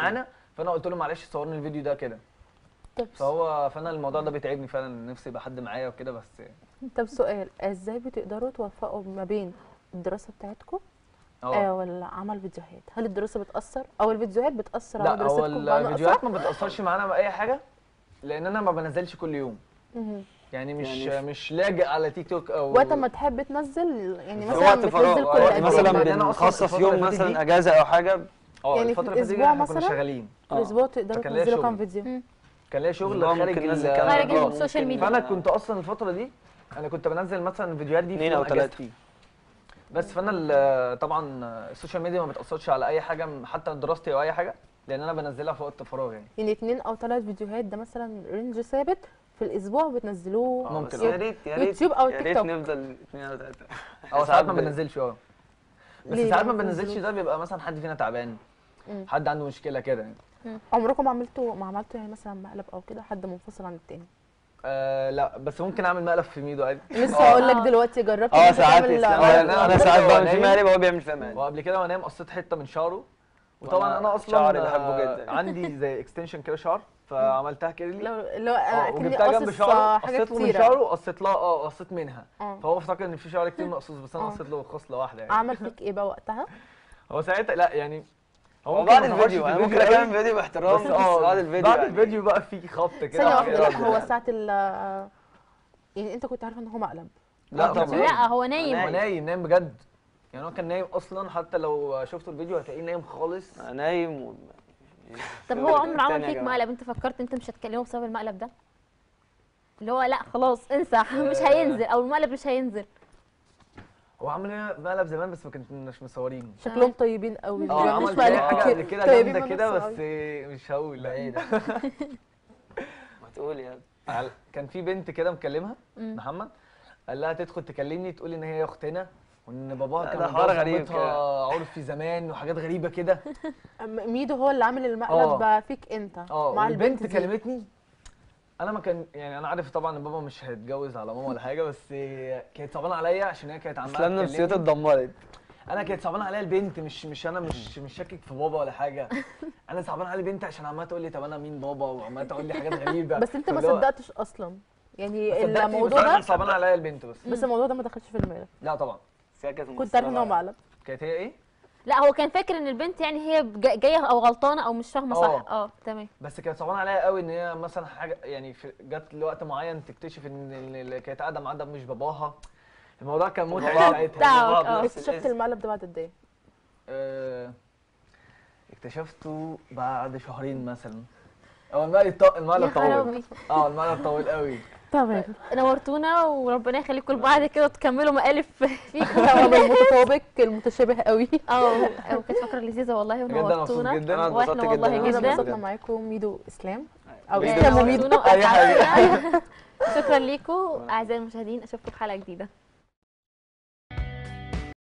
فانا قلت له معلش صورني الفيديو ده كده طب فهو فانا الموضوع ده بيتعبني فعلا نفسي يبقى حد معايا وكده بس طب سؤال ازاي بتقدروا توفقوا ما بين الدراسه بتاعتكم اه آه والعمل فيديوهات هل الدراسه بتاثر او الفيديوهات بتاثر على لا هو دراستكم بمعنى الفيديوهات أصح؟ ما بتاثرش معانا باي حاجه لان انا ما بنزلش كل يوم مهم. يعني مش يعني يعني مش لاجئ على تيك توك او وقت ما تحب تنزل يعني في مثلا وقت بتنزل فراغ كل وقت قد مثلا ايه يعني أنا أصلاً بنخصص الفترة يوم اللي فاتت مثلا دي- اجازه او حاجه اه يعني في الفتره اللي فاتت دي الأسبوع احنا كنا مثلاً؟ شغالين في الاسبوع تقدروا فكان ليا تنزلوا كام شغل. فيديو كان ليا شغل أسبوع خارج ممكن ال- ننزل كام خارج فيديو، السوشيال ممكن- ميديا. فانا كنت اصلا الفتره دي انا كنت بنزل مثلا الفيديوهات دي في اتنين يوم أو تلاتة. اجازتي بس فانا ال- طبعا السوشيال ميديا ما بتاثرش على اي حاجه حتى دراستي او اي حاجه لان انا بنزلها في وقت فراغ يعني يعني اتنين او ثلاث فيديوهات ده مثلا رينج ثابت في الاسبوع بتنزلوه آه، ممكن، بس آه. يا ريت يا ريت يوتيوب أو يا تيك ريت توك. نفضل اثنين او ثلاثه او ساعات ما بن- بنزلش اه بس ليه ساعات بقى ما ما بننزلش بتنزلوش؟ ده بيبقى مثلا حد فينا تعبان مم. حد عنده مشكله كده يعني عمركم عملتوا ما عملتوا يعني مثلا مقلب او كده حد منفصل عن التاني آه لا بس ممكن اعمل مقلب في ميدو عادي لسه آه. هقول لك دلوقتي جربت إن اه أنت ساعات تعمل اسلام مقلب؟ أنا- انا أنا ساعات كده بعمل فيه وأنام. مقلب وهو بيعمل فيها مقلب وقبل كده وانا قصيت حته من شعره وطبعا وأنا انا اصلا شعري بحبه آه، جدا. عندي زي اكستنشن كده شعر فعملتها كيرلي لو لو اه انا كني وجبتها جنب قاصص شعره حاجات قصيت له من كتيره شعره وقصيت لها اه قصيت منها اه فهو افتكر ان في شعر كتير مقصوص بس انا آه. قصيت له خصله واحده يعني عمل فيك ايه بقى وقتها هو ساعتها لا يعني هو ممكن بعد ما ظهرش الفيديو في انا ممكن قوي، اكمل فيديو باحترام بس بس اه بعد الفيديو بعد يعني. الفيديو بقى في خبط كده ثانيه واحده كده. لا هو ساعه ال يعني انت كنت عارف ان هو مقلب لا طبعا. طبعا لا هو نايم هو نايم نايم بجد يعني هو كان نايم اصلا حتى لو شفتوا الفيديو هتلاقيه نايم خالص أنا نايم و... طب هو عمر عمل تاني يا فيك جماعة. مقلب انت فكرت انت مش هتكلمه بسبب المقلب ده اللي هو لا خلاص انسى مش هينزل او المقلب مش هينزل هو عمل لنا مقلب زمان بس ما كناش مصورين شكلهم طيبين قوي اه مش عمل مقلب زي حاجه كتير. قبل كده طيبين جامده من كده نفسه بس قوي. مش هقول لا بعيد ما تقول يا ابني. عل- كان في بنت كده مكلمها مم. محمد قال لها تدخل تكلمني تقول ان هي اختنا وان باباها لا، كان ده حوار متجوز غريب مامتها عرف في زمان وحاجات غريبه كده أم- ميدو هو اللي عامل المقلب اه. فيك انت اه مع البنت البنت دي. كلمتني انا ما كان يعني انا عارف طبعا ان بابا مش هيتجوز على ماما ولا حاجه بس كانت صعبانه عليا عشان هي كانت عماله اسلام نفسيته تكلمني. اتدمرت انا كانت صعبانه عليا البنت مش مش انا مش مش شاكك في بابا ولا حاجه انا صعبان عليا البنت عشان عماله تقول لي طب انا مين بابا وعماله تقول لي حاجات غريبه بس انت ما فاللي هو- صدقتش اصلا يعني ما صدقتش، بس الموضوع أنا كان ده صعبان عليا البنت بس بس الموضوع ده ما دخلش في دماغك لا طبعا كنت عارف ان هو مقلب كانت هي ايه لا هو كان فاكر ان البنت يعني هي جا- جايه او غلطانه او مش فاهمه اه. صح اه تمام بس كانت صعبانه عليا قوي ان هي مثلا حاجه يعني في جت لوقت معين تكتشف ان اللي كانت قاعده معاه ده مش باباها الموضوع كان متعب باباها ساعتها بتاعك، اه. نفس اكتشفت الاسم. المقلب ده بعد قد ايه آه، اكتشفته بعد شهرين مثلا هو المقلب طو... المقلب يا طول خرابي اه المقلب طول قوي تمام نورتونا وربنا يخليكم لبعض كده وتكملوا مقالب فيك هو المتطابق المتشابه قوي اه كانت فكره لذيذه والله بجد انا مبسوط ونورتونا جدا أنا واحنا اتبسطت والله جدا. احنا جدا انبسطنا معاكم ميدو اسلام او ميدو اسلام وميدو نورتونا أي حاجة. شكرا ليكم اعزائي المشاهدين اشوفكم في حلقه جديده